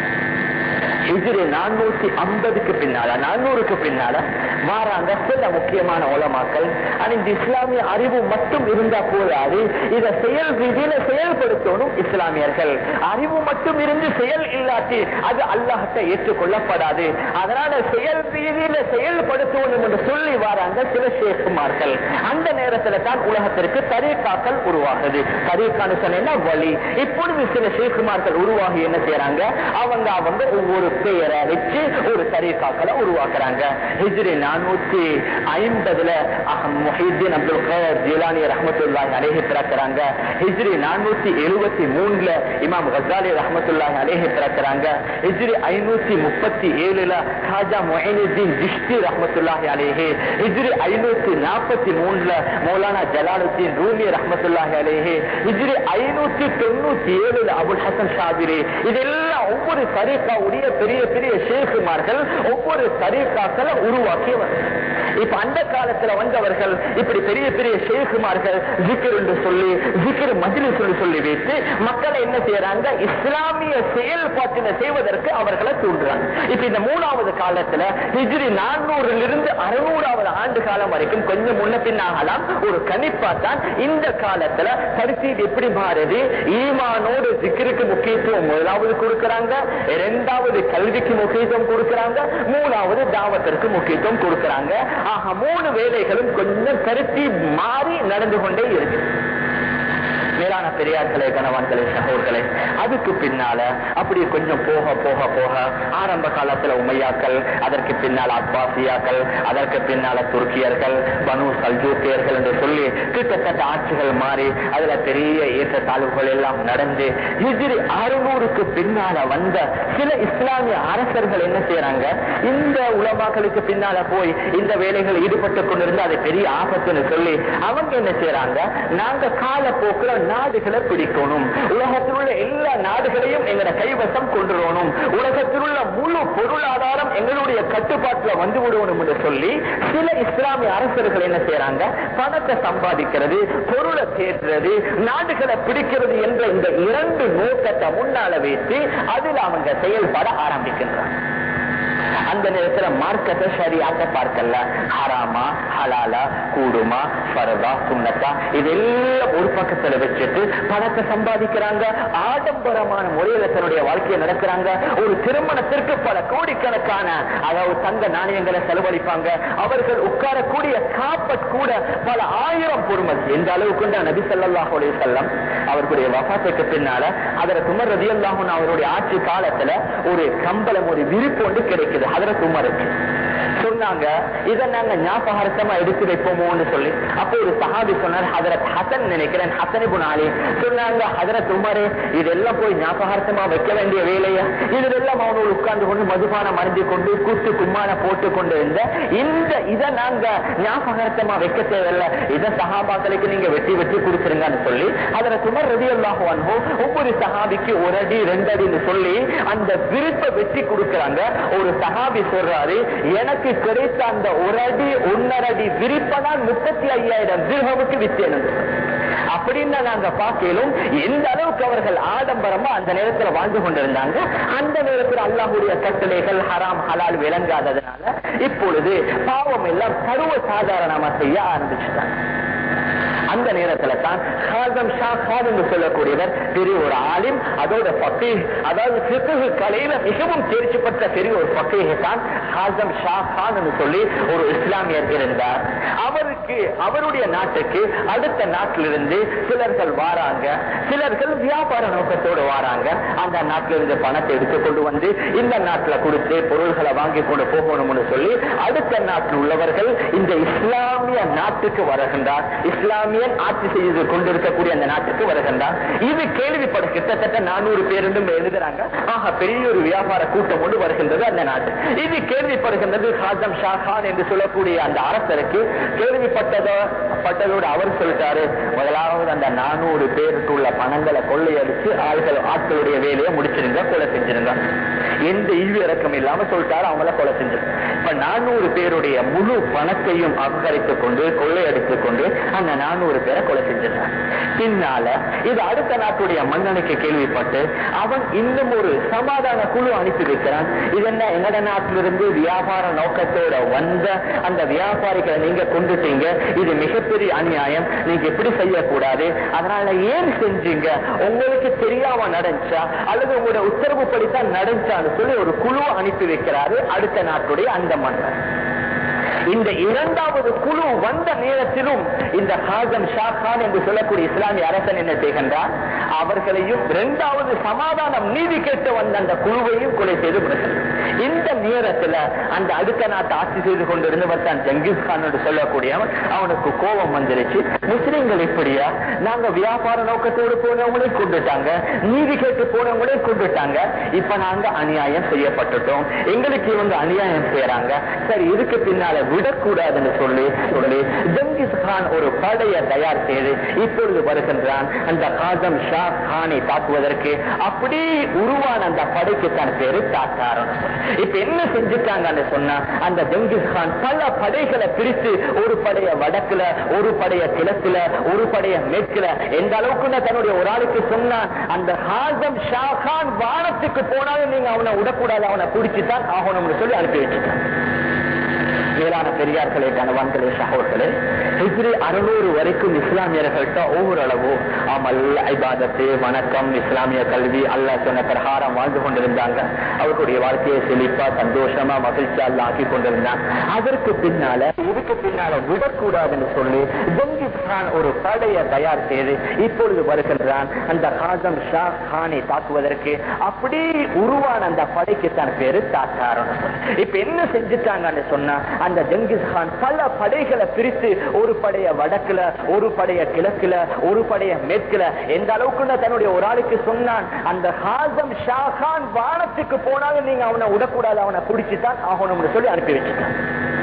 ஹிஜ்ரி நானூத்தி ஐம்பதுக்கு பின்னால நானூறுக்கு பின்னால மாறாங்க சில முக்கியமான உலமாக்கள் ஆனா இந்த இஸ்லாமிய அறிவு மட்டும் இருந்தா போதாது இதை செயல் ரீதியில செயல்படுத்தணும் இஸ்லாமியர்கள் அறிவு மட்டும் இருந்து செயல் இல்லாட்டி அது அல்லாஹத்தை ஏற்றுக்கொள்ளப்படாது அதனால செயல் ரீதியில செயல்படுத்தணும் என்று சொல்லி வராங்க சில ஷேக்குமார்கள் அந்த நேரத்துல தான் உலகத்திற்கு தரீக்காக்கள் உருவாகுது தரீக்கான்னு சொன்னா வழி இப்பொழுது சில ஷேக்குமார்கள் உருவாகி என்ன செய்யறாங்க அவங்க அவங்க ஒவ்வொரு பெயரை வச்சு ஒரு தரீக்காக்களை உருவாக்குறாங்க ஹிஜ்ரி நானூத்தி ஐம்பதுல முஹிதீன் அப்துல் கலர் ஜிலானி ரஹமத்துல்லாஹி அலேஹி பிறக்கிறாங்க ஹிஜ்ரி நானூத்தி எழுபத்தி மூணுல இமாம் கசாலி ரஹமத்துல்லாஹி அலேஹி பிறக்கிறாங்க ஹிஜ்ரி ஐநூத்தி முப்பத்தி ஏழுல காஜா மொஹினுddin ஜிஷ்டி ரஹமத்துல்லாஹி அலேஹி ஹிஜ்ரி ஐநூத்தி நாற்பத்தி மூணுல மௌலானா ஜலாலுத்தீன் ரூமி ரஹமத்துல்லாஹி அலேஹி ஹிஜ்ரி ஐநூத்தி தொண்ணூத்தி ஏழுல அபுல் ஹசன் ஷாபிரி இதெல்லாம் ஒவ்வொரு தரீக்காவுடைய பெரிய பெரிய ஷேகுமார்கள் ஒவ்வொரு தரீக்காக்களை உருவாக்கியவர் இப்ப அந்த காலத்துல வந்தவர்கள் இப்படி பெரிய பெரிய ஷேகுமார்கள் ஜிக்கர் என்று சொல்லி ஜிக்கர் மஜ்லிஸ் என்று சொல்லி வைத்து மக்களை என்ன செய்யறாங்க இஸ்லாமிய செயல்பாட்டினை செய்வதற்கு அவர்களை தூண்டுறாங்க இப்ப இந்த மூணாவது காலத்துல ஹிஜ்ரி நானூறுல இருந்து அறுநூறாவது ஆண்டு காலம் வரைக்கும் கொஞ்சம் முன்ன பின்னாகலாம் ஒரு கணிப்பா தான் இந்த காலத்துல பரிசீல் எப்படி மாறுது ஈமானோடு ஜிக்கிருக்கு முக்கியத்துவம் முதலாவது கொடுக்கறாங்க இரண்டாவது கல்விக்கு முக்கியத்துவம் கொடுக்கறாங்க மூணாவது தாவத்திற்கு முக்கியத்துவம் கொடுக்கறாங்க ஆக மூணு வேலைகளும் கொஞ்சம் கருத்தி மாறி நடந்து கொண்டே இருக்கு மேலான பெரியார்களே கணவான்களே சகோதர்களே அதுக்கு பின்னால அப்படி கொஞ்சம் போக போக போக ஆரம்ப காலத்துல உமையாக்கள் அதற்கு பின்னால அப்பாசியாக்கள் அதற்கு பின்னால துருக்கியர்கள் பனு சல்ஜூக்கியர்கள் என்று சொல்லி கிட்டத்தட்ட ஆட்சிகள் மாறி அதுல பெரிய ஏற்ற தாழ்வுகள் எல்லாம் நடந்து ஹிஜ்ரி அறுநூறுக்கு பின்னால வந்த சில இஸ்லாமிய அரசர்கள் என்ன செய்யறாங்க இந்த உலமாக்களுக்கு பின்னால போய் இந்த வேலைகள் ஈடுபட்டு கொண்டிருந்து அது பெரிய ஆபத்துன்னு சொல்லி அவங்க என்ன செய்யறாங்க நாங்க காலப்போக்குல நாடுகளை பிடிக்கணும் உலகத்தில் உள்ள எல்லா நாடுகளையும் எங்கட கைவசம் கொண்டுடணும் உலகத்தில் உள்ள முழு பொருளாதாரம் எங்களுடைய கட்டுப்பாட்டுல வந்து விடணும் என்று சொல்லி சில இஸ்லாமிய அரசர்கள் என்ன செய்யறாங்க பணத்தை சம்பாதிக்கிறது பொருளை தேடுறது நாடுகளை பிடிக்கிறது என்ற இந்த இரண்டு நோக்கத்தை முன்னால வைத்து அதில் அவங்க செயல்பட ஆரம்பிக்கின்றாங்க அந்த நேரத்துல மார்க்கத்தை சரியாக பார்க்கல ஹராமா ஹலாலா கூடுமா ஃபரதா சுண்ணத்தா இதெல்லாம் ஒரு பக்கத்துல வச்சுட்டு பணத்தை சம்பாதிக்கிறாங்க ஆடம்பரமான முறையில தன்னுடைய வாழ்க்கையை நடக்கிறாங்க ஒரு திருமணத்திற்கு பல கோடிக்கணக்கான அதாவது தங்க நாணயங்களை செலவழிப்பாங்க அவர்கள் உட்காரக்கூடிய காப்பட் கூட பல ஆயிரம் பொறுமதி எந்த அளவுக்கு நபி ஸல்லல்லாஹு அலைஹி வஸல்லம் அவர்களுடைய வஃபாத்துக்கு பின்னால அதர துமர் ரலியல்லாஹு அன்ஹு அவருடைய ஆட்சி காலத்துல ஒரு கம்பளம் ஒரு விரிப்பு ஒன்று கிடைக்குது ஹதரத் உமருக்கு சொன்னாங்க இதை நாங்க ஞாபகார்த்தமா எடுத்து வைப்போமோன்னு சொல்லி அப்போ ஒரு சஹாபி சொன்னார் ஹதரத் ஹசன் நினைக்கிறேன் ஹசன் இபுன் அலி சொன்னாங்க ஹதரத் உமரே இதெல்லாம் போய் ஞாபகார்த்தமா வைக்க வேண்டிய வேலையா இதெல்லாம் அவனோடு உட்கார்ந்து கொண்டு மதுபானம் அருந்தி கொண்டு கூத்து கும்மான போட்டு கொண்டு இருந்த இந்த இதை நாங்க ஞாபகார்த்தமா வைக்க தேவையில்ல இதை சஹாபாக்களுக்கு நீங்க வெட்டி வெட்டி கொடுத்துருங்கன்னு சொல்லி அதுல துமர் ரவி அல்லாஹ் ஒவ்வொரு சஹாபிக்கு ஒரு அடி ரெண்டு அடின்னு சொல்லி அந்த விருப்பை வெட்டி கொடுக்கறாங்க ஒரு சஹாபி சொல்றாரு எனக்கு கிடைத்த அந்த ஒரு அடி ஒன்னரை அடி விரிப்பதான் முப்பத்தி ஐயாயிரம் திருகமுக்கு வித்தேன் அப்படின்னு நாங்க பார்க்கலும் எந்த அளவுக்கு அவர்கள் ஆடம்பரமா அந்த நேரத்துல வாழ்ந்து கொண்டிருந்தாங்க அந்த நேரத்தில் அல்லாஹுடைய கட்டளைகள் ஹராம் ஹலால் விளங்காததுனால இப்பொழுது பாவம் எல்லாம் சர்வ சாதாரணமா செய்ய ஆரம்பிச்சுட்டாங்க அந்த நேரத்துல தான் ஹாசம் ஷா கான் என்று சொல்லக்கூடியவர் பெரிய ஒரு ஆலிம் அதோட பக்கை அதாவது சிறுகு கலையில மிகவும் தேர்ச்சி பெற்ற பெரிய ஒரு பக்கையை தான் ஹாசம் ஷா கான் என்று சொல்லி ஒரு இஸ்லாமியர் இருந்தார் அவருக்கு அவருடைய நாட்டுக்கு அடுத்த நாட்டிலிருந்து சிலர்கள் வாராங்க சிலர்கள் வியாபார நோக்கத்தோடு வாராங்க அந்த நாட்டிலிருந்து பணத்தை எடுத்து கொண்டு வந்து இந்த நாட்டுல கொடுத்து பொருள்களை வாங்கி கொண்டு போகணும்னு சொல்லி அடுத்த நாட்டில் உள்ளவர்கள் இந்த இஸ்லாமிய நாட்டுக்கு வருகின்றார் இஸ்லாமியன் ஆட்சி செய்து கொண்டிருக்கக்கூடிய அந்த நாட்டுக்கு வருகின்றார் இது கேள்விப்பட கிட்டத்தட்ட நானூறு பேர் என்று எழுதுறாங்க ஆக பெரிய ஒரு வியாபார கூட்டம் கொண்டு வருகின்றது அந்த நாட்டு இது கேள்விப்படுகின்றது ஹாஜம் ஷா கான் என்று சொல்லக்கூடிய அந்த அரசருக்கு கேள்விப்பட்டதோ பட்டதோடு அவர் சொல்லிட்டாரு முதலாவது அந்த நானூறு பேருக்கு உள்ள பணங்களை கொள்ளையடிச்சு ஆள்கள் ஆட்களுடைய வேலையை முடிச்சிருங்க கொலை செஞ்சிருங்க எந்த ஈவு இறக்கம் இல்லாம சொல்லிட்டாரு அவங்கள கொலை செஞ்சிருங்க இப்ப நானூறு பேருடைய முழு பணத்தையும் அபகரித்துக் கொண்டு கொள்ளையடித்துக் கொண்டு அந்த நானூறு பேரை கொலை செஞ்சிருந்தாங்க பின்னால இது அடுத்த நாட்டுடைய மன்னனுக்கு கேள்விப்பட்டு அவன் இன்னும் ஒரு சமாதான குழு அனுப்பி வைக்கிறான் இது என்ன எங்கட நாட்டிலிருந்து வியாபார நோக்கத்தோட வந்த அந்த வியாபாரிகளை நீங்க கொண்டுட்டீங்க இது மிகப்பெரிய அநியாயம் நீங்க எப்படி செய்யக்கூடாது அதனால ஏன் செஞ்சீங்க உங்களுக்கு தெரியாம நடந்துச்சா அல்லது உங்களோட உத்தரவு படித்தான் நடந்துச்சான்னு சொல்லி ஒரு குழு அனுப்பி வைக்கிறாரு அடுத்த நாட்டுடைய அந்த மன்னர் இந்த இரண்டாவது குழு வந்த நேரத்திலும் இந்த ஹாசம் ஷா கான் என்று சொல்லக்கூடிய இஸ்லாமிய அரசன் என்ன செய்கின்றார் அவர்களையும் இரண்டாவது சமாதானம் நீதி கேட்டு வந்த அந்த குழுவையும் கொலை செய்து விடுகிறார் இந்த நேரத்துல அந்த அடுத்த நாட்டு ஆட்சி செய்து கொண்டிருந்தவர் தான் ஜங்கிஸ் கான் என்று சொல்லக்கூடியவன் அவனுக்கு கோபம் வந்துருச்சு முஸ்லிம்கள் இப்படியா நாங்க வியாபார நோக்கத்தோடு போனவங்களே கொண்டுட்டாங்க நீதி கேட்டு போனவங்களே கொண்டுட்டாங்க இப்ப நாங்க அநியாயம் செய்யப்பட்டுட்டோம் எங்களுக்கு இவங்க அநியாயம் செய்யறாங்க சரி இதுக்கு பின்னால விடக்கூடாதுன்னு சொல்லி சொல்லி ஜங்கிஸ் கான் ஒரு படையை தயார் செய்து இப்பொழுது வருகின்றான் அந்த காசம் ஷா கானை தாக்குவதற்கு அப்படி உருவான அந்த படைக்கு தான் பேரு தாக்காரன் இப்ப என்ன செஞ்சுட்டாங்கன்னு சொன்னா அந்த ஜங்கிஸ் கான் பல படைகளை பிரித்து ஒரு படைய வடக்குல ஒரு படைய கிழக்குல ஒரு படைய மேற்குல எந்த அளவுக்கு தன்னுடைய ஒரு ஆளுக்கு சொன்னான் அந்த ஹாசம் ஷா கான் வானத்துக்கு போனாலும் நீங்க அவனை விடக்கூடாது அவனை பிடிச்சுதான் ஆகணும்னு சொல்லி அனுப்பி வச்சுட்டான் மேலான பெரியார்களே கணவான்களே சகோதரர்களே ஹிஜ்ரி அறுநூறு வரைக்கும் இஸ்லாமியர்கள்ட்ட ஓரளவு அமல் ஐபாதத்து வணக்கம் இஸ்லாமிய கல்வி அல்லாஹ் சொன்ன பிரகாரம் வாழ்ந்து கொண்டிருந்தாங்க அவர்களுடைய வாழ்க்கையை செழிப்பா சந்தோஷமா மகிழ்ச்சியா அல்ல ஆக்கி கொண்டிருந்தாங்க அதற்கு பின்னால இதுக்கு பின்னால விடக்கூடாதுன்னு சொல்லி ஜங்கிஸ் கான் ஒரு படையை தயார் செய்து இப்பொழுது வருகின்றான் அந்த ஹாசம் ஷா கானை தாக்குவதற்கு அப்படி உருவான அந்த படைக்கு தான் பேரு தாக்காரன் இப்ப என்ன செஞ்சுட்டாங்கன்னு சொன்னா அந்த ஜங்கிஸ் கான் பல படைகளை பிரித்து ஒரு படைய வடக்குல ஒரு படைய கிழக்குல ஒரு படைய மேற்குல எந்த அளவுக்கு தன்னுடைய ஒரு ஆளுக்கு சொன்னான் அந்த ஹாசம் ஷா கான் வானத்துக்கு போனாலும் நீங்க அவனை விடக்கூடாது அவனை பிடிச்சுதான் ஆகணும்னு சொல்லி அனுப்பி வச்சுட்டான்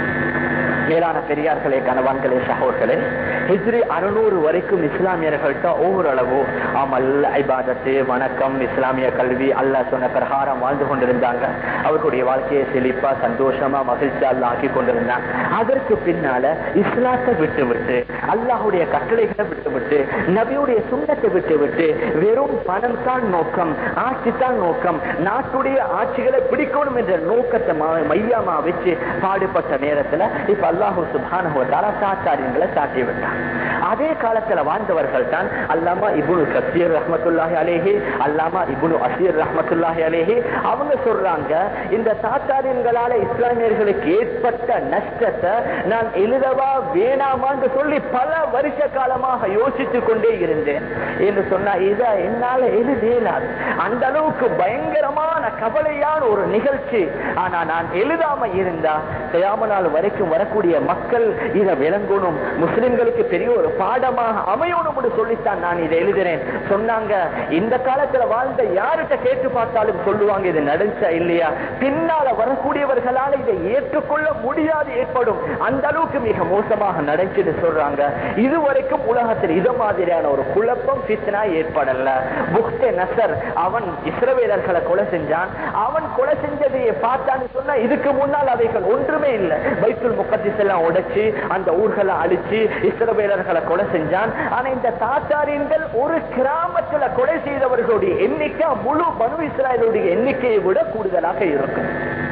மேலான பெரியார்களே கணவான்களே சகோதர்களே ஹிஜ்ரி அறுநூறு வரைக்கும் இஸ்லாமியர்கள்ட்ட ஓரளவு அமல் ஐபாதத்து வணக்கம் இஸ்லாமிய கல்வி அல்லாஹ் சொன்ன பிரகாரம் வாழ்ந்து கொண்டிருந்தாங்க அவர்களுடைய வாழ்க்கையை செழிப்பா சந்தோஷமா மகிழ்ச்சியா அல்ல ஆக்கி கொண்டிருந்தாங்க அதற்கு பின்னால இஸ்லாத்தை விட்டு விட்டு அல்லாஹுடைய கட்டளைகளை விட்டு விட்டு நபியுடைய சுண்ணத்தை விட்டு விட்டு வெறும் பணம் தான் நோக்கம் ஆட்சி தான் நோக்கம் நாட்டுடைய ஆட்சிகளை பிடிக்கணும் என்ற நோக்கத்தை மா- மையமா வச்சு பாடுபட்ட நேரத்துல இப்ப அல்லாஹு சுபானு சாச்சாரியங்களை சாட்டி விட்டான் அதே காலத்துல வாழ்ந்தவர்கள் தான் அல்லாமா இபுனு கசீர் ரஹமத்துல்லாஹி அலேஹி அல்லாமா இபுனு அசீர் ரஹமத்துல்லாஹி அலேஹி அவங்க சொல்றாங்க இந்த சாச்சாரியன்களால இஸ்லாமியர்களுக்கு ஏற்பட்ட நஷ்டத்தை நான் எழுதவா வேணாமான்னு சொல்லி பல வருஷ காலமாக யோசித்து கொண்டே இருந்தேன் என்று சொன்னா இதை என்னால எழுதேனாது அந்த அளவுக்கு பயங்கரமான கவலையான ஒரு நிகழ்ச்சி ஆனா நான் எழுதாம இருந்தா கயாம நாள் வரைக்கும் வரக்கூடிய மக்கள் இதை விளங்கணும் முஸ்லிம்களுக்கு பெரிய ஒரு பாடமாக அமையணும்னு சொல்லித்தான் நான் இதை எழுதினேன் சொன்னாங்க இந்த காலத்துல வாழ்ந்த யார்கிட்ட கேட்டு பார்த்தாலும் சொல்லுவாங்க இது நடந்துச்சா இல்லையா பின்னால வரக்கூடியவர்களால இதை ஏற்றுக்கொள்ள முடியாது ஏற்படும் அந்த அளவுக்கு மிக மோசமாக நடந்துச்சுன்னு சொல்றாங்க இதுவரைக்கும் உலகத்தில் இது மாதிரியான ஒரு குழப்பம் பித்னா ஏற்படல புக்தே நசர் அவன் இஸ்ரவேலர்களை கொலை செஞ்சான் அவன் கொலை செஞ்சதையே பார்த்தான்னு சொன்னா இதுக்கு முன்னால் அவைகள் ஒன்றுமே இல்லை பைத்துல் முக்கத்திஸ் எல்லாம் உடைச்சு அந்த ஊர்களை அழிச்சு இஸ்ரவேலர்களை கொலை செஞ்சான் ஆனா இந்த தாத்தாரியன்கள் ஒரு கிராமத்துல கொலை செய்தவர்களுடைய எண்ணிக்கை முழு பனு இஸ்ராயலுடைய எண்ணிக்கையை விட கூடுதலாக இருக்கும்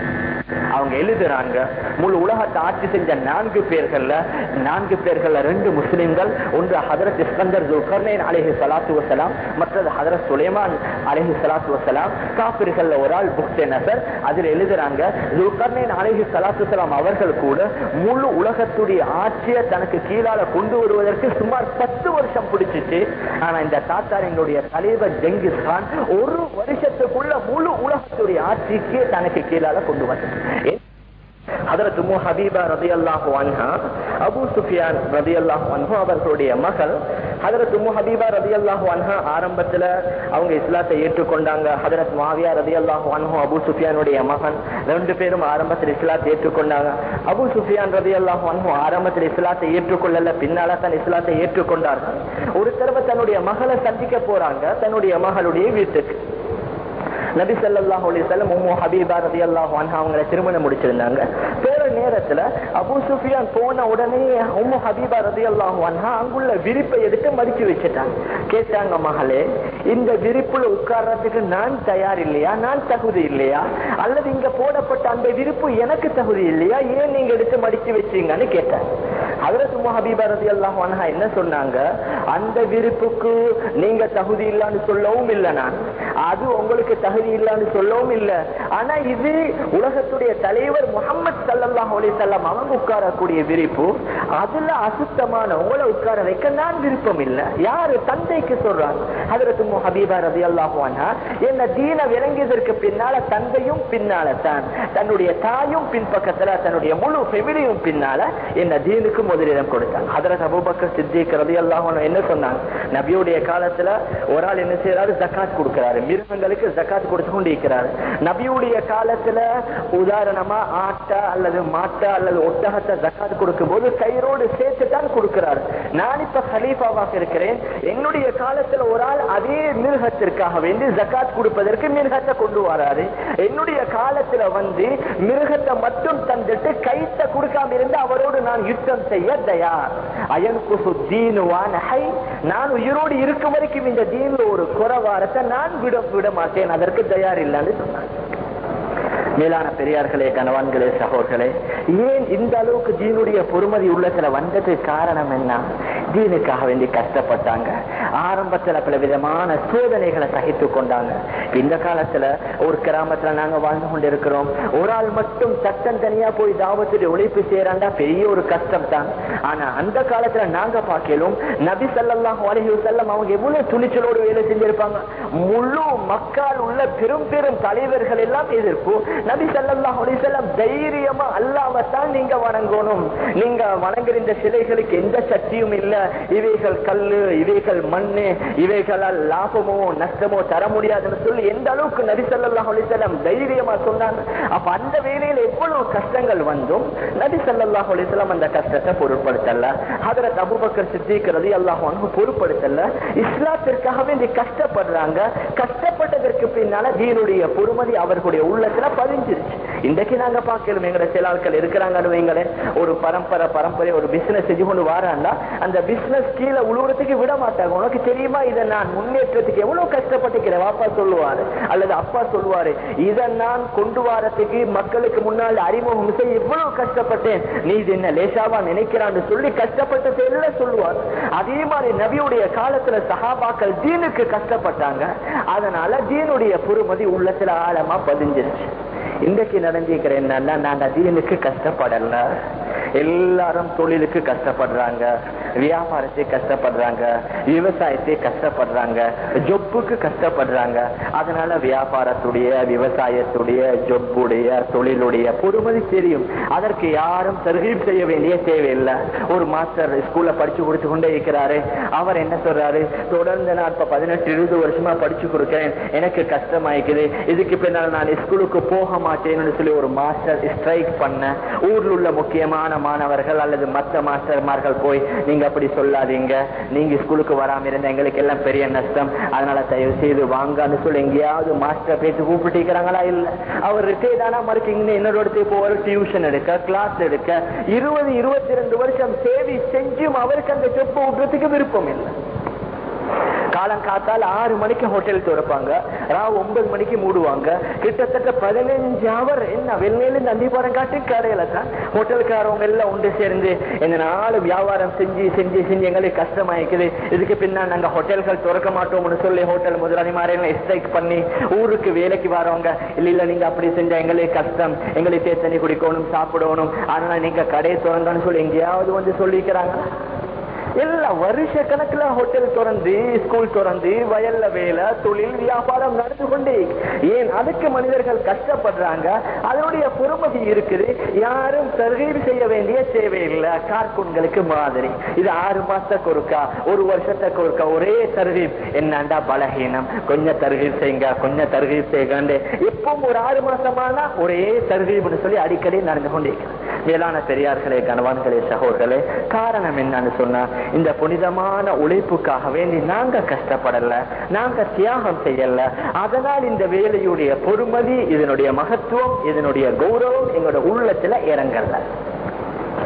அவங்க எழுதுறாங்க முழு உலகத்தை ஆட்சி செஞ்ச நான்கு பேர்கள்ல நான்கு பேர்கள்ல ரெண்டு முஸ்லிம்கள் ஒன்று ஹதரத் இஸ்கந்தர் ஜுல்கர்னைன் அலைஹி ஸலாத்து வஸலாம் மற்றது ஹதரத் சுலைமான் அலைஹி ஸலாத்து வஸலாம் காபிர்கள்ல ஒரு ஆள் புக்தே நசர் அதில் எழுதுறாங்க ஜுல்கர்னைன் அலைஹி ஸலாத்து வஸலாம் அவர்கள் கூட முழு உலகத்துடைய ஆட்சியை தனக்கு கீழால கொண்டு வருவதற்கு சுமார் பத்து வருஷம் பிடிச்சிச்சு ஆனா இந்த தாத்தாரிங்களுடைய தலைவர் ஜெங்கிஸ் கான் ஒரு வருஷத்துக்குள்ள முழு உலகத்துடைய ஆட்சிக்கு தனக்கு கீழால கொண்டு வந்தது ஹதரத் உம்மு ஹபீபா ரதியல்லாஹு அன்ஹா அபூ சுஃபியான் ரதியல்லாஹு அன்ஹு அவர்களுடைய மகள் ஹதரத் உம்மு ஹபீபா ரதியல்லாஹு அன்ஹா ஆரம்பத்துல அவங்க இஸ்லாத்தை ஏற்றுக்கொண்டாங்க ஹதரத் மாவியா ரதியல்லாஹு அன்ஹு அபூ சுஃபியானுடைய மகன் ரெண்டு பேரும் ஆரம்பத்தில் இஸ்லாத்தை ஏற்றுக்கொண்டாங்க அபூ சுஃபியான் ரதியல்லாஹு அன்ஹு ஆரம்பத்தில் இஸ்லாத்தை ஏற்றுக்கொள்ளல பின்னால தான் இஸ்லாத்தை ஏற்றுக்கொண்டார்கள் ஒரு தடவை தன்னுடைய மகளை சந்திக்க போறாங்க தன்னுடைய மகளுடைய வீட்டுக்கு நபி ஸல்லல்லாஹு அலைஹி வஸல்லம் உம்மு ஹபீபா ரலியல்லாஹு அன்ஹா அவங்களை திருமணம் முடிச்சிருந்தாங்க பேர நேரத்துல அபூ சுஃபியான் போன உடனே உம்மு ஹபீபா ரலியல்லாஹு அன்ஹா அங்குள்ள விரிப்பை எடுத்து மடிச்சு வச்சுட்டாங்க கேட்டாங்க மகளே இந்த விரிப்புல உட்கார்றதுக்கு நான் தயார் இல்லையா நான் தகுதி இல்லையா அல்லது இங்க போடப்பட்ட அந்த விரிப்பு எனக்கு தகுதி இல்லையா ஏன் நீங்க எடுத்து மடிச்சு வச்சீங்கன்னு கேட்டாங்க ஹதரத் உம்மு ஹபீபா ரலியல்லாஹு அன்ஹா என்ன சொன்னாங்க அந்த விருப்புக்கு நீங்க தகுதி இல்லைன்னு சொல்லவும் இல்லை நான் அது உங்களுக்கு தகுதி இல்லைன்னு சொல்லவும் இல்லை ஆனா இது உலகத்துடைய தலைவர் முகமது சல்லல்லாஹு அலைஹி வஸல்லம் அவங்க உட்காரக்கூடிய விரிப்பு அதுல அசுத்தமான உங்களை உட்கார வைக்க நான் விருப்பம் இல்லை யாரு தந்தைக்கு சொல்றாங்க ஹதரத் உம்மு ஹபீபா ரலியல்லாஹு அன்ஹா என்ன தீன விளங்கியதற்கு பின்னால தந்தையும் பின்னால தான் தன்னுடைய தாயும் பின்பக்கத்துல தன்னுடைய முழு ஃபெமிலியும் பின்னால என்ன தீனுக்கு முதலிடம் கொடுத்தாங்க ஹதரத் அபூபக்கர் சித்திக் ரலியல்லாஹு அன்ஹு என்ன சொன்னாங்க நபியுடைய காலத்துல ஒரு ஆள் என்ன செய்யறாரு ஜக்காத் கொடுக்கிறாரு மிருகங்களுக்கு ஜக்காத் கொடுத்து கொண்டு இருக்கிறாரு நபியுடைய காலத்துல உதாரணமா ஆட்டா அல்லது மாட்டா அல்லது ஒட்டகத்தை ஜக்காத் கொடுக்கும் போது கயிறோடு சேர்த்து தான் கொடுக்கிறாரு நான் இப்ப ஹலீஃபாவாக இருக்கிறேன் என்னுடைய காலத்துல ஒரு ஆள் அதே மிருகத்திற்காக வேண்டி ஜக்காத் கொடுப்பதற்கு மிருகத்தை கொண்டு வராரு என்னுடைய காலத்துல வந்து மிருகத்தை மட்டும் தந்துட்டு கைத்த கொடுக்காம இருந்து அவரோடு நான் யுத்தம் செய்ய தயார் அயன்குசு தீனுவான் ஹை நான் உயிரோடு இருக்கும் வரைக்கும் இந்த தீன்ல ஒரு குறவாரத்தை நான் விட விட மாட்டேன் அதற்கு தயார் இல்லைன்னு சொன்னாங்க மேலான பெரியார்களே கணவான்களே சகோர்களே ஏன் இந்த அளவுக்கு தீனுடைய பொறுமதி உள்ளத்துல வந்தது காரணம் என்ன தீனுக்காக வேண்டி கஷ்டப்பட்டாங்க ஆரம்பத்துல பல விதமான சோதனைகளை சகித்து கொண்டாங்க இந்த காலத்துல ஒரு கிராமத்துல நாங்க வாழ்ந்து கொண்டிருக்கிறோம் ஒரு ஆள் மட்டும் சட்டம் தனியா போய் தாவத்துடைய உழைப்பு செய்யறாண்டா பெரிய ஒரு கஷ்டம் தான் ஆனா அந்த காலத்துல நாங்க பார்க்கலும் நபி ஸல்லல்லாஹு அலைஹி வஸல்லம் அவங்க எவ்வளவு துணிச்சலோடு வேலை செஞ்சிருப்பாங்க முழு மக்கள் உள்ள பெரும் பெரும் தலைவர்கள் எல்லாம் எதிர்ப்பு நபி ஸல்லல்லாஹு அலைஹி வஸல்லம் தைரியமா அல்லாஹ்வை தான் நீங்க வணங்கணும் நீங்க வணங்குற இந்த சிலைகளுக்கு எந்த சக்தியும் இல்ல இவைகள் கல்லு இவைகள் மண்ணு இவைகளால் லாபமோ நஷ்டமோ தர முடியாதுன்னு சொல்லி எந்த அளவுக்கு நபி ஸல்லல்லாஹு அலைஹி வஸல்லம் தைரியமா சொன்னாங்க அப்ப அந்த வேலையில எவ்வளவு கஷ்டங்கள் வந்தும் நபி ஸல்லல்லாஹு அலைஹி வஸல்லம் அந்த கஷ்டத்தை பொருட்படுத்தல ஹதரத் அபூபக்கர் சித்திக் ரலியல்லாஹு அன்ஹு பொருட்படுத்தல இஸ்லாத்திற்காக வேண்டி கஷ்டப்படுறாங்க கஷ்டப்பட்டதற்கு பின்னால தீனுடைய பொறுமதி அவர்களுடைய உள்ளத்துல பதிஞ்சிருச்சு இன்றைக்கு நாங்க பார்க்கலும் எங்கட சில ஆட்கள் இருக்கிறாங்கன்னு வைங்களேன் ஒரு பரம்பரை பரம்பரை ஒரு பிசினஸ் செஞ்சு கொண்டு வராண்டா அந்த பிசினஸ் கீழே உழுவுறதுக்கு விட மாட்டாங்க உனக்கு தெரியுமா இதை நான் முன்னேற்றத்துக்கு எவ்வளவு கஷ்டப்பட்டுக்கிறேன் வாப்பா சொல்லுவாரு அல்லது அப்பா சொல்லுவாரு இதை நான் கொண்டு வரத்துக்கு மக்களுக்கு முன்னால் அறிமுகம் செய்ய எவ்வளவு கஷ்டப்பட்டேன் நீ இது என்ன லேசாவா நினைக்கிறான்னு சொல்லி கஷ்டப்பட்ட செயல சொல்லுவார் அதே மாதிரி நபியுடைய காலத்துல சஹாபாக்கள் தீனுக்கு கஷ்டப்பட்டாங்க அதனால தீனுடைய பொறுமதி உள்ளத்துல ஆழமா பதிஞ்சிருச்சு இன்றைக்கு நடந்திருக்கிற என்னன்னா நாங்க தீனுக்கு கஷ்டப்படல எல்லாரும் தொழிலுக்கு கஷ்டப்படுறாங்க வியாபாரத்தை கஷ்டப்படுறாங்க விவசாயத்தை கஷ்டப்படுறாங்க ஜொப்புக்கு கஷ்டப்படுறாங்க அதனால வியாபாரத்துடைய விவசாயத்துடைய ஜொப்புடைய தொழிலுடைய பொறுமதி தெரியும் அதற்கு யாரும் தர்கீப் செய்ய வேண்டிய தேவையில்லை ஒரு மாஸ்டர் ஸ்கூல்ல படிச்சு கொடுத்து கொண்டே இருக்கிறாரு அவர் என்ன சொல்றாரு தொடர்ந்து நான் இப்ப பதினெட்டு இருபது வருஷமா படிச்சு கொடுக்கிறேன் எனக்கு கஷ்டமாயிக்குது இதுக்கு பின்னால் நான் ஸ்கூலுக்கு போக மாட்டேன்னு சொல்லி ஒரு மாஸ்டர் ஸ்ட்ரைக் பண்ண ஊர்ல உள்ள முக்கியமான மாணவர்கள் அல்லது மற்ற மாஸ்டர்மார்கள் போய் நீங்க அப்படி சொல்லாதீங்க நீங்க ஸ்கூலுக்கு வராம இருந்த எங்களுக்கு எல்லாம் பெரிய நஷ்டம் அதனால தயவு செய்து வாங்கன்னு சொல்லி எங்கேயாவது மாஸ்டர் பேசி கூப்பிட்டு இருக்கிறாங்களா இல்ல அவர் ரிட்டையர்ட் ஆனா மறுக்கீங்க என்னோட இடத்துக்கு போவாரு டியூஷன் எடுக்க கிளாஸ் எடுக்க இருபது இருபத்தி ரெண்டு வருஷம் சேவை செஞ்சும் அவருக்கு அந்த செப்பு விடுறதுக்கு விருப்பம் இல்லை காலம் காத்தால் ஆறு மணிக்கு ஹோட்டல் திறப்பாங்க ராவ் ஒன்பது மணிக்கு மூடுவாங்க கிட்டத்தட்ட பதினஞ்சு அவர் என்ன வெள்ளையில நந்திபாரம் காட்டி கடையில தான் ஹோட்டலுக்காரவங்க எல்லாம் ஒன்று சேர்ந்து இந்த நாலு வியாபாரம் செஞ்சு செஞ்சு செஞ்சு எங்களுக்கு கஷ்டமாயிக்குது இதுக்கு பின்னா நாங்க ஹோட்டல்கள் திறக்க மாட்டோம்னு சொல்லி ஹோட்டல் முதலாளி மாதிரி ஸ்ட்ரைக் பண்ணி ஊருக்கு வேலைக்கு வரவங்க இல்ல இல்ல நீங்க அப்படி செஞ்சா எங்களுக்கு கஷ்டம் எங்களுக்கு தேர் தண்ணி குடிக்கணும் சாப்பிடணும் அதனால நீங்க கடையை திறந்தான்னு சொல்லி எங்கேயாவது வந்து சொல்லிக்கிறாங்க எல்லாம் வருஷ கணக்குல ஹோட்டல் திறந்து ஸ்கூல் திறந்து வயல்ல வேலை தொழில் வியாபாரம் நடந்து கொண்டே ஏன் அதுக்கு மனிதர்கள் கஷ்டப்படுறாங்க அதனுடைய பொறுமதி இருக்குது யாரும் தர்கீர் செய்ய வேண்டிய தேவையில்லை கார்கூன்களுக்கு மாதிரி இது ஆறு மாசத்துக்கு ஒருக்கா ஒரு வருஷத்துக்கு ஒருக்கா ஒரே தர்கீப் என்னண்டா பலகீனம் கொஞ்சம் தர்கீப் செய்யுங்க கொஞ்சம் தர்கீப் செய்யுங்க எப்பவும் ஒரு ஆறு மாசமானா ஒரே தர்கீப்னு சொல்லி அடிக்கடி நடந்து கொண்டே மேலான பெரியார்களே கணவான்களே சகோதரர்களே காரணம் என்னன்னு சொன்னா இந்த புனிதமான உழைப்புக்காக வேண்டி நாங்க கஷ்டப்படல நாங்க தியாகம் செய்யல அதனால் இந்த வேலையுடைய பொறுமதி இதனுடைய மகத்துவம் இதனுடைய கௌரவம் எங்களோட உள்ளத்துல இறங்கல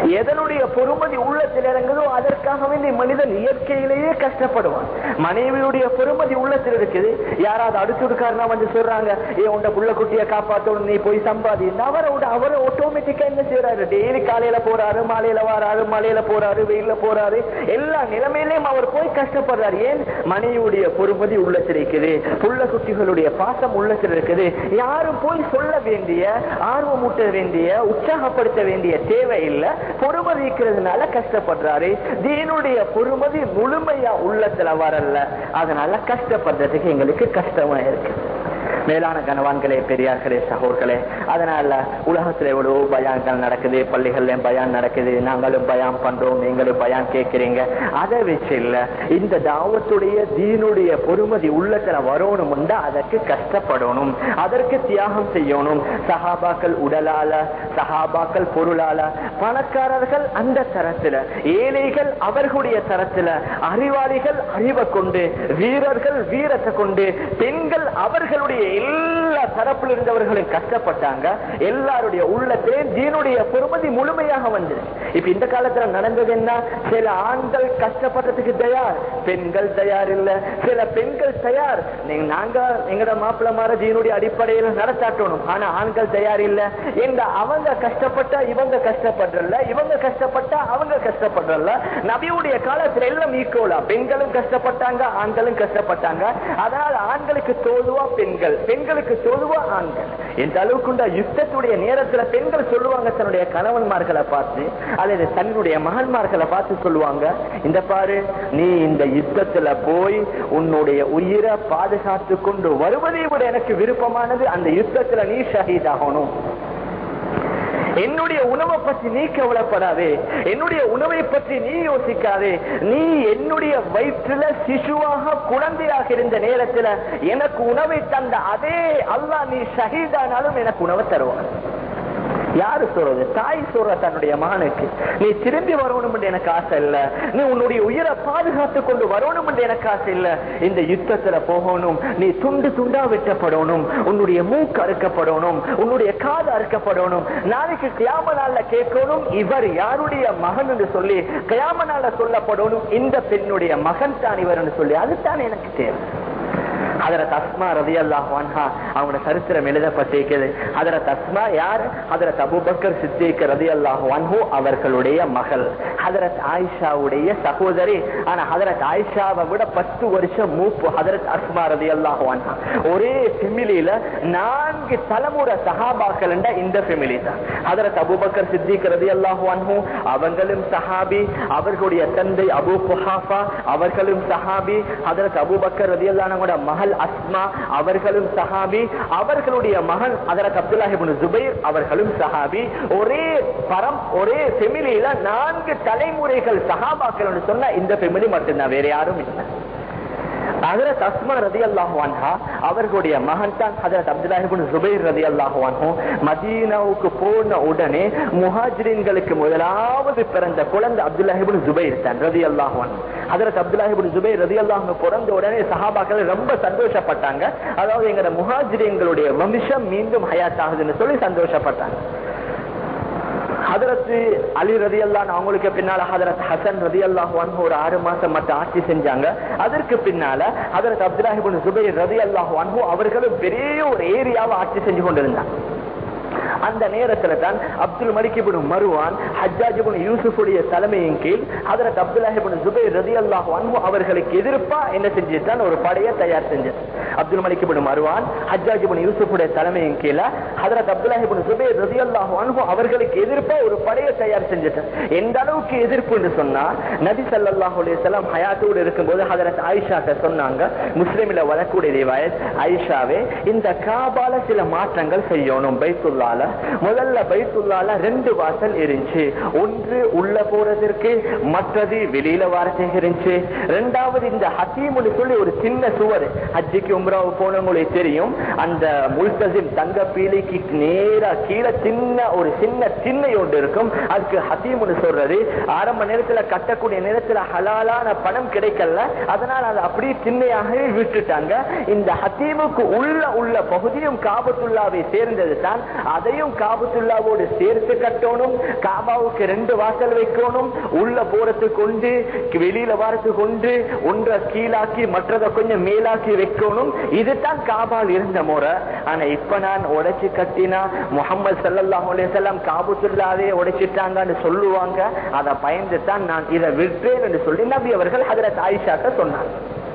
எதனுடைய பொறுமதி உள்ளத்தில் இறங்குதோ அதற்காக வேண்டி மனிதன் இயற்கையிலேயே கஷ்டப்படுவான் மனைவியுடைய பொறுமதி உள்ளத்தில் இருக்குது யாராவது அடுத்துடுக்காரனா வந்து சொல்றாங்க ஏ உண்ட புள்ள குட்டிய காப்பாத்தணும் நீ போய் சம்பாதி அவரை அவரை ஆட்டோமேட்டிக்கா என்ன செய்யறாரு டெய்லி காலையில போறாரு மாலையில வராரு மலையில போறாரு வெயில போறாரு எல்லா நிலைமையிலையும் அவர் போய் கஷ்டப்படுறாரு ஏன் மனைவியுடைய பொறுமதி உள்ளத்தில் இருக்குது புள்ள குட்டிகளுடைய பாசம் உள்ளத்தில் இருக்குது யாரும் போய் சொல்ல வேண்டிய ஆர்வமூட்ட வேண்டிய உற்சாகப்படுத்த வேண்டிய தேவை இல்லை பொறுமதி இருக்கிறதுனால கஷ்டப்படுறாரு தீனுடைய பொறுமதி முழுமையா உள்ளத்துல வரல அதனால கஷ்டப்படுறதுக்கு எங்களுக்கு கஷ்டமா இருக்கு மேலான கனவான்களே பெரியார்களே சகோர்களே அதனால உலகத்துல எவ்வளவு பயான்கள் நடக்குது பள்ளிகள்ல பயான் நடக்குது நாங்களும் பயான் பண்றோம் நீங்களும் பயான் கேட்கிறீங்க அதை வச்சு இல்ல இந்த தாவத்துடைய தீனுடைய பொறுமதி உள்ளத்துல வரணும்னா அதற்கு கஷ்டப்படணும் அதற்கு தியாகம் செய்யணும் சஹாபாக்கள் உடலால சஹாபாக்கள் பொருளால பணக்காரர்கள் அந்த தரத்துல ஏழைகள் அவர்களுடைய தரத்துல அறிவாளிகள் அறிவை கொண்டு வீரர்கள் வீரத்தை கொண்டு பெண்கள் அவர்களுடைய எல்லா தரப்பில் இருந்தவர்களும் கஷ்டப்பட்டாங்க எல்லாருடைய உள்ளத்திலே தீனுடைய பொறுமதி முழுமையாக வந்து இப்ப இந்த காலத்துல நடந்தது என்ன சில ஆண்கள் கஷ்டப்படுறதுக்கு தயார் பெண்கள் தயார் இல்ல சில பெண்கள் தயார் நீங்க நாங்க எங்கட மாப்பிள்ள மாற தீனுடைய அடிப்படையில் நடத்தாட்டணும் ஆனா ஆண்கள் தயார் இல்ல இந்த அவங்க கஷ்டப்பட்டா இவங்க கஷ்டப்படுறல இவங்க கஷ்டப்பட்டா அவங்க கஷ்டப்படுறல நபியுடைய காலத்துல எல்லாம் ஈக்குவலா பெண்களும் கஷ்டப்பட்டாங்க ஆண்களும் கஷ்டப்பட்டாங்க அதனால ஆண்களுக்கு தோதுவா பெண்கள் பெண்களுக்கு தோதுவா ஆண்கள் எந்த அளவுக்கு யுத்தத்துடைய நேரத்துல பெண்கள் சொல்லுவாங்க தன்னுடைய கணவன்மார்களை பார்த்து அல்லது தன்னுடைய மகன்மார்களை பார்த்து சொல்லுவாங்க இந்த பாரு நீ இந்த யுத்தத்துல போய் உன்னுடைய உயிரை பாதுகாத்து கொண்டு வருவதை விட எனக்கு விருப்பமானது அந்த யுத்தத்துல நீ ஷஹீதாகணும் என்னுடைய உணவை பற்றி நீ கவலைப்படாதே என்னுடைய உணவை பற்றி நீ யோசிக்காதே நீ என்னுடைய வயிற்றுல சிசுவாக குழந்தையாக இருந்த நேரத்துல எனக்கு உணவை தந்த அதே அல்லா நீ ஷஹீதானாலும் எனக்கு உணவை தருவான் யாரு சொல்றது தாய் சொல்ற தன்னுடைய மகனுக்கு நீ திரும்பி வரணும் என்று எனக்கு ஆசை இல்ல நீ உன்னுடைய உயிரை பாதுகாத்து கொண்டு வரணும் என்று எனக்கு ஆசை இல்ல இந்த யுத்தத்துல போகணும் நீ துண்டு துண்டா வெட்டப்படணும் உன்னுடைய மூக்கு அறுக்கப்படணும் உன்னுடைய காது அறுக்கப்படணும் நாளைக்கு கியாம நாள்ல கேட்கணும் இவர் யாருடைய மகன் என்று சொல்லி கியாம நாள்ல சொல்லப்படணும் இந்த பெண்ணுடைய மகன் தான் இவர் என்று சொல்லி அதுதான் எனக்கு தேவை அதர தஸ்மா ரதி அல்லாஹ் அவங்களோட சரித்திரம் எழுதப்பட்டிருக்கிறது அதர தஸ்மா யார் ஹதரத் அபுபக்கர் சித்திக் ரதி அல்லாஹ் அவர்களுடைய மகள் ஹதரத் ஆயிஷாவுடைய சகோதரி ஆனா ஹதரத் ஆயிஷாவை விட பத்து வருஷம் மூப்பு ஹதரத் அஸ்மா ரதி அல்லாஹ் ஒரே ஃபெமிலியில நான்கு தலைமுறை சஹாபாக்கள் இந்த ஃபெமிலி தான் ஹதரத் அபுபக்கர் சித்திக் ரதி அல்லாஹ் அவங்களும் சஹாபி அவர்களுடைய தந்தை அபு குஹாஃபா அவர்களும் சஹாபி ஹதரத் அபுபக்கர் ரதி அல்லாஹோட மகள் அஸ்மா அவர்களும் சஹாபி அவர்களுடைய மகன் அதற்கு அப்துல்லாஹிபின் ஜுபைர் அவர்களும் சஹாபி ஒரே பரம் ஒரே ஃபெமிலியில நான்கு தலைமுறைகள் சஹாபாக்கள் சொன்னா இந்த ஃபெமிலி மட்டும்தான் வேற யாரும் இல்லை ஹதரத் அஸ்மா ரதி அல்லாஹுவான்ஹா அவர்களுடைய மகன் தான் ஹதரத் அப்துல்லாஹிபின் ஜுபைர் ரதி அல்லாஹுவான்ஹோ மதீனாவுக்கு போன உடனே முஹாஜிரின்களுக்கு முதலாவது பிறந்த குழந்தை அப்துல்லாஹிபின் ஜுபைர் தான் ரதி அல்லாஹுவான் ஹதரத் அப்துல்லாஹிபின் ஜுபைர் ரதி அல்லாஹு பிறந்த உடனே சஹாபாக்கள் ரொம்ப சந்தோஷப்பட்டாங்க அதாவது எங்க முஹாஜிரின்களுடைய வம்சம் மீண்டும் ஹயாத் ஆகுதுன்னு சொல்லி சந்தோஷப்பட்டாங்க ஹதரத்து அலி ரதி அல்லான் அவங்களுக்கு பின்னால ஹதரத் ஹசன் ரதி அல்லாஹ் ஒரு ஆறு மாசம் மட்டும் ஆட்சி செஞ்சாங்க அதற்கு பின்னால ஹதரத் அப்துல்லாஹிபின் சுபைர் ரதி அல்லாஹ் அவர்களும் பெரிய ஒரு ஏரியாவை ஆட்சி செஞ்சு கொண்டிருந்தாங்க அந்த நேரத்துல தான் அப்துல் மலிகிபின் மருவான் ஹஜ்ஜாஜிபின் யூசுஃபுடைய தலைமையின் கீழ் ஹதரத் அப்துல்லாஹிபின் ஜுபைர் ரதி அல்லாஹ் அவர்களுக்கு எதிர்ப்பா என்ன செஞ்சுட்டான் ஒரு படையை தயார் செஞ்சது அப்துல் மலிகிபின் மருவான் ஹஜ்ஜாஜிபின் யூசுஃபுடைய தலைமையின் கீழ ஹதரத் அப்துல்லாஹிபின் ஜுபைர் ரதி அல்லாஹ் அவர்களுக்கு எதிர்ப்பா ஒரு படையை தயார் செஞ்சுட்டான் எந்த அளவுக்கு எதிர்ப்பு என்று சொன்னா நபி சல்லாஹ் அலிசல்லாம் ஹயாத்தோடு இருக்கும்போது ஹதரத் ஆயிஷாட்ட சொன்னாங்க முஸ்லிமில வரக்கூடிய ரிவாயத் ஆயிஷாவே இந்த காபால சில மாற்றங்கள் செய்யணும் பைத்துல்லால முதல்ல பைத்துல்லால ரெண்டு வாசல் இருந்துச்சு ஒன்று உள்ள போறதற்கு மற்றது வெளியில வாரத்துக்கு இருந்துச்சு ரெண்டாவது இந்த ஹசீமுன்னு சொல்லி ஒரு சின்ன சுவர் ஹஜ்ஜிக்கு உம்ராவு போனவங்களுக்கு தெரியும் அந்த முல்தசிம் தங்க பீலிக்கு நேரா கீழே சின்ன ஒரு சின்ன சின்ன ஒன்று இருக்கும் அதுக்கு ஹசீமுன்னு சொல்றது ஆரம்ப நேரத்துல கட்டக்கூடிய நேரத்துல ஹலாலான பணம் கிடைக்கல அதனால அதை அப்படியே சின்னையாகவே விட்டுட்டாங்க இந்த ஹசீமுக்கு உள்ள உள்ள பகுதியும் காபத்துல்லாவை சேர்ந்தது தான் அதை அதையும் காபத்துல்லாவோடு சேர்த்து கட்டணும் காபாவுக்கு ரெண்டு வாசல் வைக்கணும் உள்ள போறதுக்கு கொண்டு வெளியில வரத்துக்கு கொண்டு ஒன்றை கீழாக்கி மற்றதை கொஞ்சம் மேலாக்கி வைக்கணும் இதுதான் காபால் இருந்த முறை ஆனா இப்ப நான் உடைச்சு கட்டினா முகமது சல்லாஹ் அலையம் காபத்துல்லாவே உடைச்சிட்டாங்கன்னு சொல்லுவாங்க அதை பயந்து தான் நான் இதை விட்டேன் என்று சொல்லி நபி அவர்கள் ஹதரத் ஆயிஷாட்ட சொன்னாங்க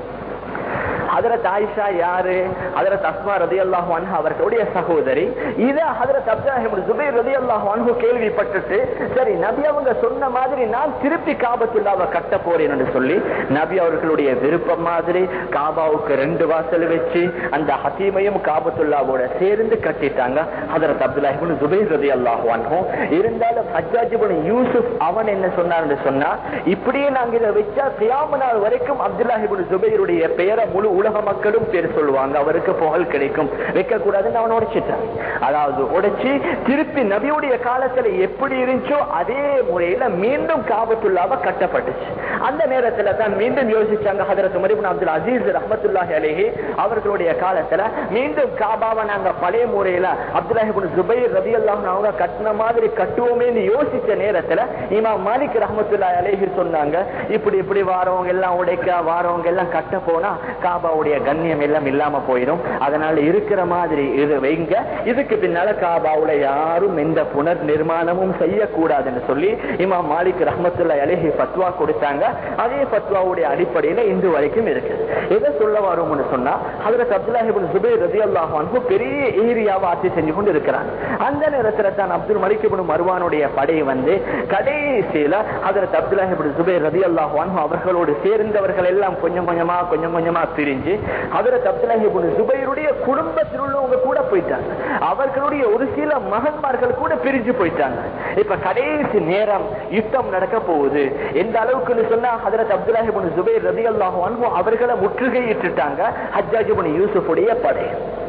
ஹதரத் ஆயிஷா யாரு ஹதரத் அஸ்மா ரதி அல்லாஹு அன்ஹு அவர்களுடைய சகோதரி இத ஹதரத் அப்துல்லாஹிம் ஜுபைர் ரதி அல்லாஹு அன்ஹு கேள்விப்பட்டுட்டு சரி நபி அவங்க சொன்ன மாதிரி நான் திருப்பி காபத்துல்லாவை கட்ட போறேன் என்று சொல்லி நபி அவர்களுடைய விருப்பம் மாதிரி காபாவுக்கு ரெண்டு வாசல் வச்சு அந்த ஹசீமையும் காபத்துல்லாவோட சேர்ந்து கட்டிட்டாங்க ஹதரத் அப்துல்லாஹிபின் ஜுபைர் ரதி அல்லாஹு அன்ஹு இருந்தாலும் ஹஜ்ஜாஜிபின் யூசுப் அவன் என்ன சொன்னார்னு சொன்னா இப்படியே நாங்க இதை வச்சா கியாம நாள் வரைக்கும் அப்துல்லாஹிபின் ஜுபைருடைய பெயரை முழு உலக மக்களும் பேர் சொல்லுவாங்க அவருக்கு புகழ் கிடைக்கும் வைக்க கூடாதுன்னு அவன் உடைச்சிட்டான் அதாவது உடைச்சு திருப்பி நபியுடைய காலத்துல எப்படி இருந்துச்சோ அதே முறையில மீண்டும் காபத்துல்லாவ கட்டப்பட்டுச்சு அந்த நேரத்துல தான் மீண்டும் யோசிச்சாங்க ஹதரத் மரிபுன் அப்துல் அசீஸ் ரஹமத்துல்லாஹி அலேஹி அவர்களுடைய காலத்துல மீண்டும் காபாவை நாங்க பழைய முறையில அப்துல்லாஹிபின் ஜுபைர் ரதி அல்லாஹ் அவங்க கட்டின மாதிரி கட்டுவோமேன்னு யோசிச்ச நேரத்துல இமா மாலிக் ரஹமத்துல்லாஹி அலேஹி சொன்னாங்க இப்படி இப்படி வாரவங்க எல்லாம் உடைக்க வாரவங்க எல்லாம் கட்ட போனா காபாவுடைய கண்ணியம் எல்லாம் இல்லாம போயிடும் அதனால இருக்கிற மாதிரி இது வைங்க இதுக்கு பின்னால காபாவுல யாரும் எந்த புனர் நிர்மாணமும் செய்யக்கூடாதுன்னு சொல்லி இமாம் மாலிக் ரஹமத்துல்லா அலேஹி பத்வா கொடுத்தாங்க அதே பத்வாவுடைய அடிப்படையில இன்று வரைக்கும் இருக்கு எதை சொல்ல வரும்னு சொன்னா ஹதரத் அப்துல்லாஹிபின் சுபைர் ரதி அல்லாஹ் பெரிய ஏரியாவை ஆட்சி செஞ்சு கொண்டு இருக்கிறாங்க அந்த நேரத்துல தான் அப்துல் மலிக் இப்னு மருவானுடைய படை வந்து கடைசியில ஹதரத் அப்துல்லாஹிபின் சுபைர் ரதி அல்லாஹ் அவர்களோடு சேர்ந்தவர்கள் எல்லாம் கொஞ்சம் கொஞ்சமா கொஞ்சம் கொஞ்சமா பிரிஞ்சு ஹதரத் அப்துல்லாஹிபின் சுபைருடைய குடும்பத்தில் உள்ளவங்க கூட போயிட்டாங்க அவர்களுடைய ஒரு சில மகன்மார்கள் கூட பிரிஞ்சு போயிட்டாங்க இப்ப கடைசி நேரம் யுத்தம் நடக்க போகுது எந்த அளவுக்குன்னு சொன்னா ஹதரத் அப்துல்லாஹிபின் சுபைர் ரதி அல்லாஹ் அவர்களை முற்றுகையிட்டுட்டாங்க ஹஜ்ஜாஜிபின் யூசுஃபுடைய படை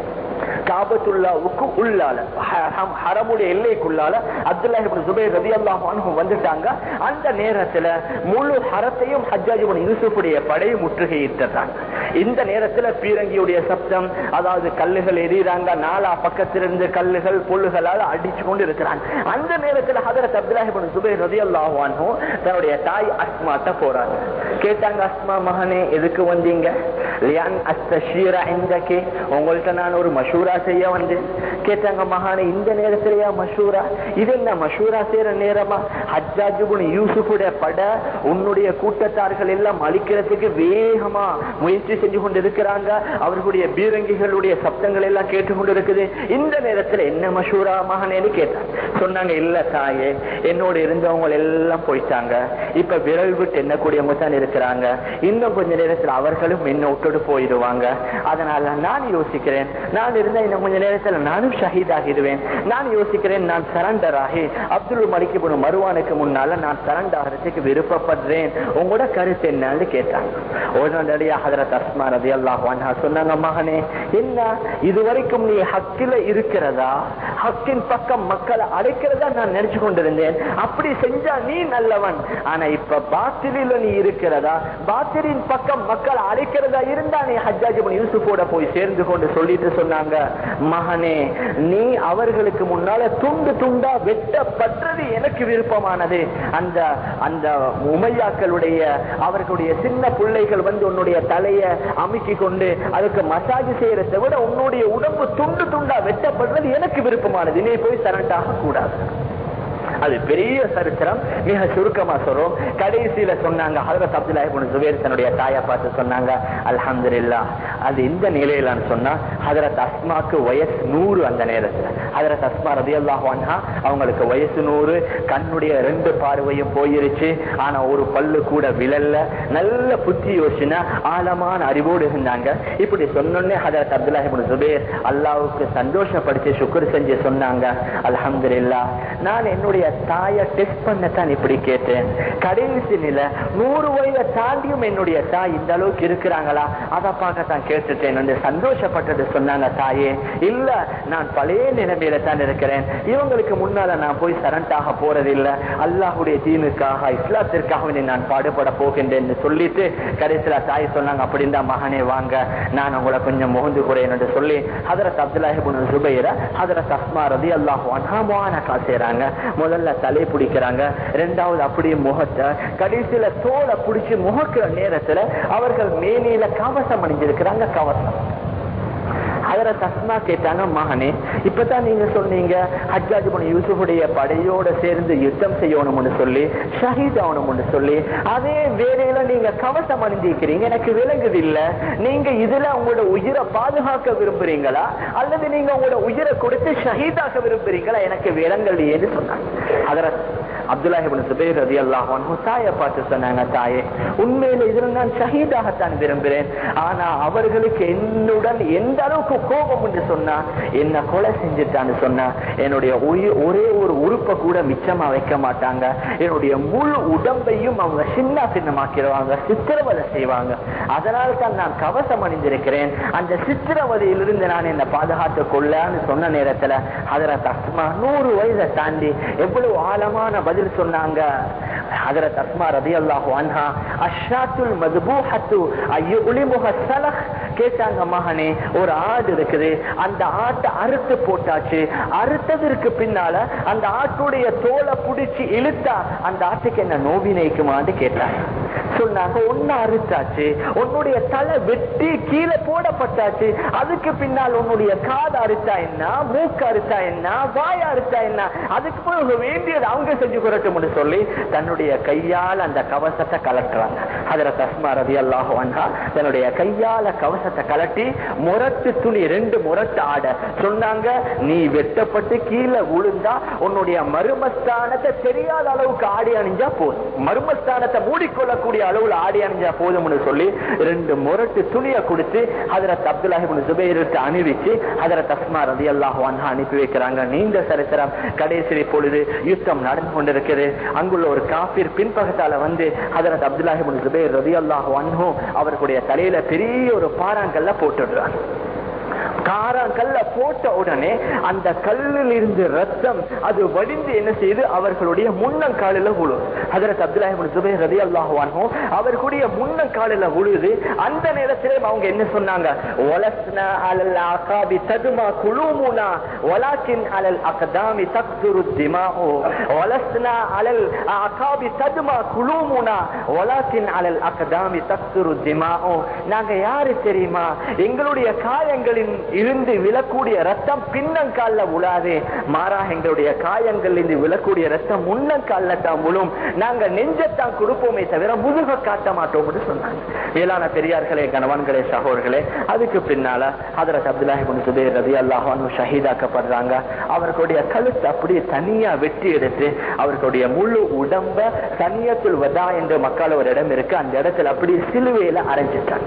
காபத்துல்லாவுக்கு உள்ளால ஹரமுடைய எல்லைக்குள்ளால அப்துல்லாஹிபின் சுபைர் ரதி அல்லாஹ் வந்துட்டாங்க அந்த நேரத்துல முழு ஹரத்தையும் ஹஜ்ஜாஜிபின் யூசுஃபுடைய படை முற்றுகையிட்டாங்க இந்த நேரத்துல பீரங்கியுடைய சப்தம் அதாவது கல்லுகள் எரியுறாங்க நாலா பக்கத்திலிருந்து கல்லுகள் பொல்லுகளால் அடிச்சு கொண்டு இருக்கிறாங்க அந்த நேரத்துல ஹதரத் அப்துல்லாஹிபின் சுபைர் ரதி அல்லாஹ் தன்னுடைய தாய் அஸ்மாட்ட போறாங்க கேட்டாங்க அஸ்மா மகனே எதுக்கு வந்தீங்க லியான் அஸ்தஷீரா இந்தக்கே உங்கள்ட்ட நான் ஒரு மஷூரா செய்ய வந்தேன் கேட்டாங்க மகானே இந்த நேரத்திலேயா மஷூரா இது என்ன மஷூரா செய்யற நேரமா ஹஜ்ஜாஜுபுன் யூசுஃபுடைய பட உன்னுடைய கூட்டத்தார்கள் எல்லாம் அழிக்கிறதுக்கு வேகமா முயற்சி செஞ்சு கொண்டு இருக்கிறாங்க அவர்களுடைய பீரங்கிகளுடைய சப்தங்கள் எல்லாம் கேட்டுக்கொண்டு இருக்குது இந்த நேரத்துல என்ன மஷூரா மகனேன்னு கேட்டாங்க சொன்னாங்க இல்ல தாயே என்னோட இருந்தவங்க எல்லாம் போயிட்டாங்க இப்ப விரல் விட்டு எண்ணக்கூடியவங்க தான் இருக்கிறாங்க இன்னும் கொஞ்ச நேரத்துல அவர்களும் என்ன விட்டுட்டு போயிடுவாங்க அதனால நான் யோசிக்கிறேன் நான் இருந்த இன்னும் கொஞ்ச நேரத்துல நானும் ஷஹீத் ஆகிடுவேன் நான் யோசிக்கிறேன் நான் சரண்டர் ஆகி அப்துல் மலிக் இப்னு மருவானுக்கு முன்னால நான் சரண்டர் ஆகிறதுக்கு விருப்பப்படுறேன் உங்களோட கருத்து என்னன்னு கேட்டாங்க உடனடியா ஹதரத் அஸ்மா ரதி அல்லாஹ் சொன்னாங்க மகனே என்ன இதுவரைக்கும் நீ ஹக்கில இருக்கிறதா ஹக்கின் பக்கம் மக்களை அழைக்கிறதா நான் நினைச்சு கொண்டிருந்தேன் அப்படி செஞ்சா நீ நல்லவன் ஆனா இப்ப பாத்திரில நீ இருக்கிறதா பாத்திரின் பக்கம் மக்களை அழைக்கிறதா இருந்தா நீ ஹஜ்ஜாஜிபன் யூசுஃபோட போய் சேர்ந்து கொண்டு சொல்லிட்டு சொன்னாங்க மகனே நீ அவர்களுக்கு முன்னால துண்டு துண்டா வெட்டப்பட்டது எனக்கு விருப்பமானது அந்த அந்த உமையாக்களுடைய அவர்களுடைய சின்ன பிள்ளைகள் வந்து உன்னுடைய தலைய அமுக்கி கொண்டு அதுக்கு மசாஜ் செய்யறதை விட உன்னுடைய உடம்பு துண்டு துண்டா வெட்டப்படுறது எனக்கு விருப்பமானது நீ போய் சரண்டாக கூடாது அது பெரிய சரித்திரம் மிக சுருக்கமா சொல்றோம் கடைசியில சொன்னாங்க ஹதரத் அப்துல்லாஹிபின் ஜுபேர் தன்னுடைய தாயை பார்த்து சொன்னாங்க அல்ஹம்துலில்லா அது இந்த நிலையிலான்னு சொன்னா ஹதரத் அஸ்மாக்கு வயசு நூறு அந்த நேரத்துல ஹதரத் அஸ்மா ரதி அல்லாஹான்ஹா அவங்களுக்கு வயசு நூறு கண்ணுடைய ரெண்டு பார்வையும் போயிருச்சு ஆனா ஒரு பல்லு கூட விழல்ல நல்ல புத்தி யோசினா ஆழமான அறிவோடு இருந்தாங்க இப்படி சொன்னோன்னே ஹதரத் அப்துல்லாஹிபின் ஜுபேர் அல்லாவுக்கு சந்தோஷப்படுத்தி சுக்குர் செஞ்சு சொன்னாங்க அல்ஹம்துலில்லா நான் என்னுடைய தாயை டெஸ்ட் பண்ணத்தான் இப்படி கேட்டேன் கடைசி நிலை நூறு வயதை தாண்டியும் என்னுடைய தாய் இந்த அளவுக்கு இருக்கிறாங்களா அதை பார்க்கத்தான் கேட்டுட்டேன் வந்து சந்தோஷப்பட்டது சொன்னாங்க தாயே இல்ல நான் பழைய நிலைமையில தான் இருக்கிறேன் இவங்களுக்கு முன்னால நான் போய் சரண்டாக போறதில்லை அல்லாஹுடைய தீனுக்காக இஸ்லாத்திற்காக வேண்டி நான் பாடுபட போகின்றேன்னு சொல்லிட்டு கடைசியில தாய் சொன்னாங்க அப்படின்னா மகனே வாங்க நான் உங்களை கொஞ்சம் முகந்து குறையன் என்று சொல்லி ஹதரத் அப்துல்லாஹிபுன் சுபைர ஹதரத் அஸ்மா ரதி அல்லாஹ் அன்ஹாமான செய்யறாங்க முதல்ல தலை பிடிக்கிறாங்க ரெண்டாவது அப்படியே முகத்தை கடைசியில தோலை பிடிச்சு முகக்கிற நேரத்துல அவர்கள் மேனியில கவசம் அணிஞ்சிருக்கிறாங்க கவசம் அதர தஸ்மா கேட்டாங்க மகனே இப்பதான் நீங்க சொன்னீங்க ஹஜ்ஜாஜ் பண்ண யூசுஃபுடைய படையோட சேர்ந்து யுத்தம் செய்யணும்னு சொல்லி ஷஹீத் ஆகணும்னு சொல்லி அதே வேலையில நீங்க கவசம் அணிந்திருக்கிறீங்க எனக்கு விளங்குது இல்ல நீங்க இதுல உங்களோட உயிரை பாதுகாக்க விரும்புறீங்களா அல்லது நீங்க உங்களோட உயிரை கொடுத்து ஷஹீதாக்க விரும்புறீங்களா எனக்கு விளங்கலையேன்னு சொன்னாங்க அதர அப்துல்லாஹிபின் சுபைர் ரதி அல்லாஹான் தாயை பார்த்து சொன்னாங்க தாயே உண்மையில இதுல நான் ஷஹீதாகத்தான் விரும்புகிறேன் ஆனா அவர்களுக்கு என்னுடன் எந்த அளவுக்கு கோபம் என்று சொன்னா என்ன கொலை செஞ்சுட்டான்னு சொன்னா என்னுடைய உயிர் ஒரே ஒரு உறுப்பை கூட மிச்சமா வைக்க மாட்டாங்க என்னுடைய முழு உடம்பையும் அவங்க சின்ன சின்னமாக்கிடுவாங்க சித்திரவதை செய்வாங்க அதனால தான் நான் கவசம் அணிந்திருக்கிறேன் அந்த சித்திரவதையிலிருந்து நான் என்ன பாதுகாத்து கொள்ளன்னு சொன்ன நேரத்துல அதர தஸ்மா நூறு வயதை தாண்டி எவ்வளவு ஆழமான பதில் சொன்னாங்க அதர தஸ்மா ரதி அல்லாஹு அன்ஹா அஷாத்துல் மதுபூஹத்து ஐயோ உளிமுக சலஹ் கேட்டாங்க மகனே ஒரு ஆடு இருக்குது அந்த ஆட்டை அறுத்து போட்டாச்சு அறுத்ததற்கு பின்னால அந்த ஆட்டுடைய தோலை புடிச்சு இழுத்தா அந்த ஆட்டுக்கு என்ன நோவி நைக்குமான்னு கேட்டாங்க சொன்னாங்க ஒன்னு அறுத்தாச்சு உன்னுடைய தலை வெட்டி கீழே போடப்பட்டாச்சு அதுக்கு பின்னால் உன்னுடைய காது அறுத்தா என்ன மூக்கு அறுத்தா என்ன வாய் அறுத்தா என்ன அதுக்கு பிறகு வேண்டியது அவங்க செஞ்சு கொடுக்கணும்னு சொல்லி தன்னுடைய கையால் அந்த கவசத்தை கலட்டுறாங்க அதுல தஸ்மா ரதி அல்லாஹு அன்ஹா தன்னுடைய கையால கவசத்தை கலட்டி முரட்டு துணி ரெண்டு முரட்டு ஆட சொன்னாங்க நீ வெட்டப்பட்டு கீழே விழுந்தா உன்னுடைய மருமஸ்தானத்தை தெரியாத அளவுக்கு ஆடி அணிஞ்சா போதும் மருமஸ்தானத்தை மூடிக்கொள்ளக்கூடிய அளவுல ஆடி அணிஞ்சா போதும்னு சொல்லி ரெண்டு முரட்டு துணியை கொடுத்து ஹதரத் அப்துல்லாஹிபின் சுபைருக்கு அணிவிச்சு ஹதரத் தஸ்மா ரதி அல்லாஹு அன்ஹா அனுப்பி வைக்கிறாங்க நீண்ட சரித்திரம் கடைசி பொழுது யுத்தம் நடந்து கொண்டிருக்கிறது அங்குள்ள ஒரு காபிர் பின்பக்கத்தால வந்து ஹதரத் அப்துல்லாஹிபின் சுபைர் ரதி அல்லாஹு அன்ஹு அவர்களுடைய தலையில பெரிய ஒரு பாறாங்கல்ல போட்டுடுறாங்க காராங்கல்ல போட்ட உடனே அந்த கல்லில் இருந்து ரத்தம் அது வடிந்து என்ன செய்து அவர்களுடைய முன்னங்காலில விழும் அதற்கு அப்துல்லாஹிபின் சுபைர் ரதி அல்லாஹுவானோ அவர்களுடைய முன்னங்காலில விழுது அந்த நேரத்திலே அவங்க என்ன சொன்னாங்க ஒலஸ்னா அலல் அகாபி ததுமா குழுமுனா ஒலாக்கின் அலல் அகதாமி தக்துரு திமாஹோ ஒலஸ்னா அலல் அகாபி ததுமா குழுமுனா ஒலாக்கின் அலல் அகதாமி தக்துரு திமாஹோ நாங்க யாரு தெரியுமா எங்களுடைய காயங்களின் இருந்து விழக்கூடிய ரத்தம் பின்னங்கால்ல விழாது மாறா எங்களுடைய காயங்கள் இருந்து விழக்கூடிய ரத்தம் முன்னங்கால்ல தான் விழும் நாங்க நெஞ்சத்தான் கொடுப்போமே தவிர முதுக காட்ட மாட்டோம்னு சொன்னாங்க மேலான பெரியார்களே கணவன்களே சகோதர்களே அதுக்கு பின்னால ஹதரத் அப்துல்லாஹிபின் சுபேர் ரதி அல்லாஹான் ஷஹீதாக்கப்படுறாங்க அவர்களுடைய கழுத்து அப்படியே தனியா வெட்டி எடுத்து அவர்களுடைய முழு உடம்ப தனியத்துள் வதா என்று மக்கள் ஒரு இடம் இருக்கு அந்த இடத்துல அப்படியே சிலுவையில அரைஞ்சிட்டாங்க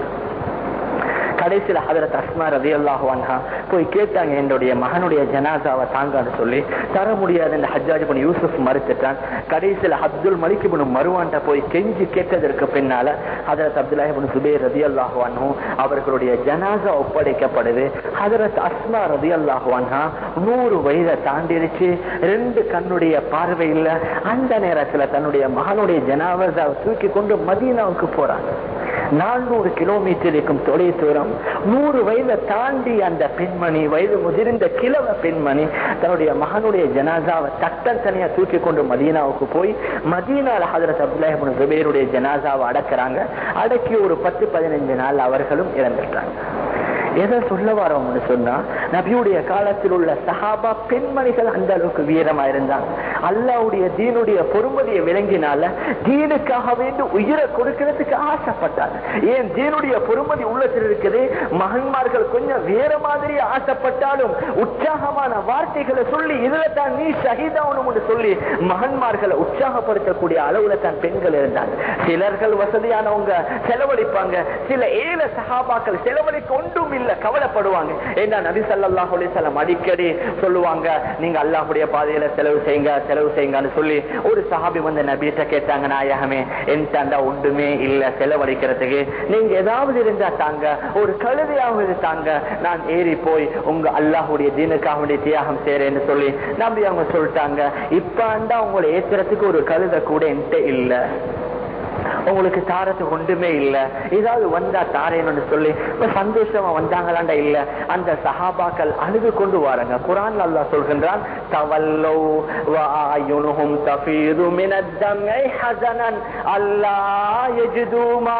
கடைசியில ஹதரத் அஸ்மா ரதி அல்லாஹுவான்ஹா போய் கேட்டாங்க என்னுடைய மகனுடைய ஜனாசாவை தாங்கான்னு சொல்லி தர முடியாது இந்த ஹஜ்ஜாஜ் பண்ணி யூசுப் மறுத்துட்டான் கடைசியில அப்துல் மலிக் இப்னு மருவான்ட்ட போய் கெஞ்சி கேட்டதற்கு பின்னால ஹதரத் அப்துல்லாஹ் இப்னு சுபைர் ரதி அல்லாஹுவான்ஹும் அவர்களுடைய ஜனாசா ஒப்படைக்கப்படுது ஹதரத் அஸ்மா ரதி அல்லாஹுவான்ஹா நூறு வயதை தாண்டிருச்சு ரெண்டு கண்ணுடைய பார்வை இல்ல அந்த நேரத்துல தன்னுடைய மகனுடைய ஜனாசாவை தூக்கி கொண்டு மதீனாவுக்கு போறாங்க நானூறு கிலோமீட்டர் இருக்கும் தொலை தூரம் நூறு வயதை தாண்டி அந்த பெண்மணி வயது முதிர்ந்த கிழவ பெண்மணி தன்னுடைய மகனுடைய ஜனாசாவை தட்டன் தனியா தூக்கி கொண்டு மதீனாவுக்கு போய் மதீனால ஹதரத் அப்துல்லாஹிபின் ஜுபேருடைய ஜனாசாவை அடக்குறாங்க அடக்கி ஒரு பத்து பதினஞ்சு நாள் அவர்களும் இறந்துட்டாங்க எதை சொல்ல வரோம்னு சொன்னா நபியுடைய காலத்தில் உள்ள சஹாபா பெண்மணிகள் அந்த அளவுக்கு வீரமா இருந்தாங்க அல்லாவுடைய தீனுடைய பொறுமதியை விளங்கினால தீனுக்காக வேண்டி உயிரை கொடுக்கிறதுக்கு ஆசைப்பட்டாங்க ஏன் தீனுடைய பொறுமதி உள்ளத்தில் இருக்குது மகன்மார்கள் கொஞ்சம் வேற மாதிரி ஆசைப்பட்டாலும் உற்சாகமான வார்த்தைகளை சொல்லி இதுல தான் நீ ஷஹீதாகணும்னு சொல்லி மகன்மார்களை உற்சாகப்படுத்தக்கூடிய அளவுல தான் பெண்கள் இருந்தாங்க சிலர்கள் வசதியானவங்க செலவழிப்பாங்க சில ஏழை சகாபாக்கள் செலவழிக்க ஒன்றும் இல்ல கவலைப்படுவாங்க ஏன்னா நபி ஸல்லல்லாஹு அலைஹி வஸல்லம் அடிக்கடி சொல்லுவாங்க நீங்க அல்லாஹ்வுடைய பாதையில செலவு செய்யுங்க செலவு செய்யுங்கன்னு சொல்லி ஒரு சஹாபி வந்து நபிட்ட கேட்டாங்க நாயகமே என்கிட்ட ஒன்றுமே இல்ல செலவழிக்கிறதுக்கு நீங்க ஏதாவது இருந்தா தாங்க ஒரு கழுதையாவது தாங்க நான் ஏறி போய் உங்க அல்லாஹுடைய தீனுக்காக வேண்டிய தியாகம் செய்யறேன்னு சொல்லி நம்பி அவங்க சொல்லிட்டாங்க இப்ப உங்களை ஏத்துறதுக்கு ஒரு கழுதை கூட என்கிட்ட இல்ல உங்களுக்கு தாரத்துக்கு ஒன்றுமே இல்ல ஏதாவது வந்தா தாரேன்னு சொல்லி இப்ப சந்தோஷமா வந்தாங்களாண்டா இல்ல அந்த சஹாபாக்கள் அழுது கொண்டு வாருங்க குரான் அல்லாஹ் சொல்கின்றான் தவல்லோ வாயுனுஹும் தஃபீது மினத் தம்ஐ ஹஸனன் அல்லா யஜிது மா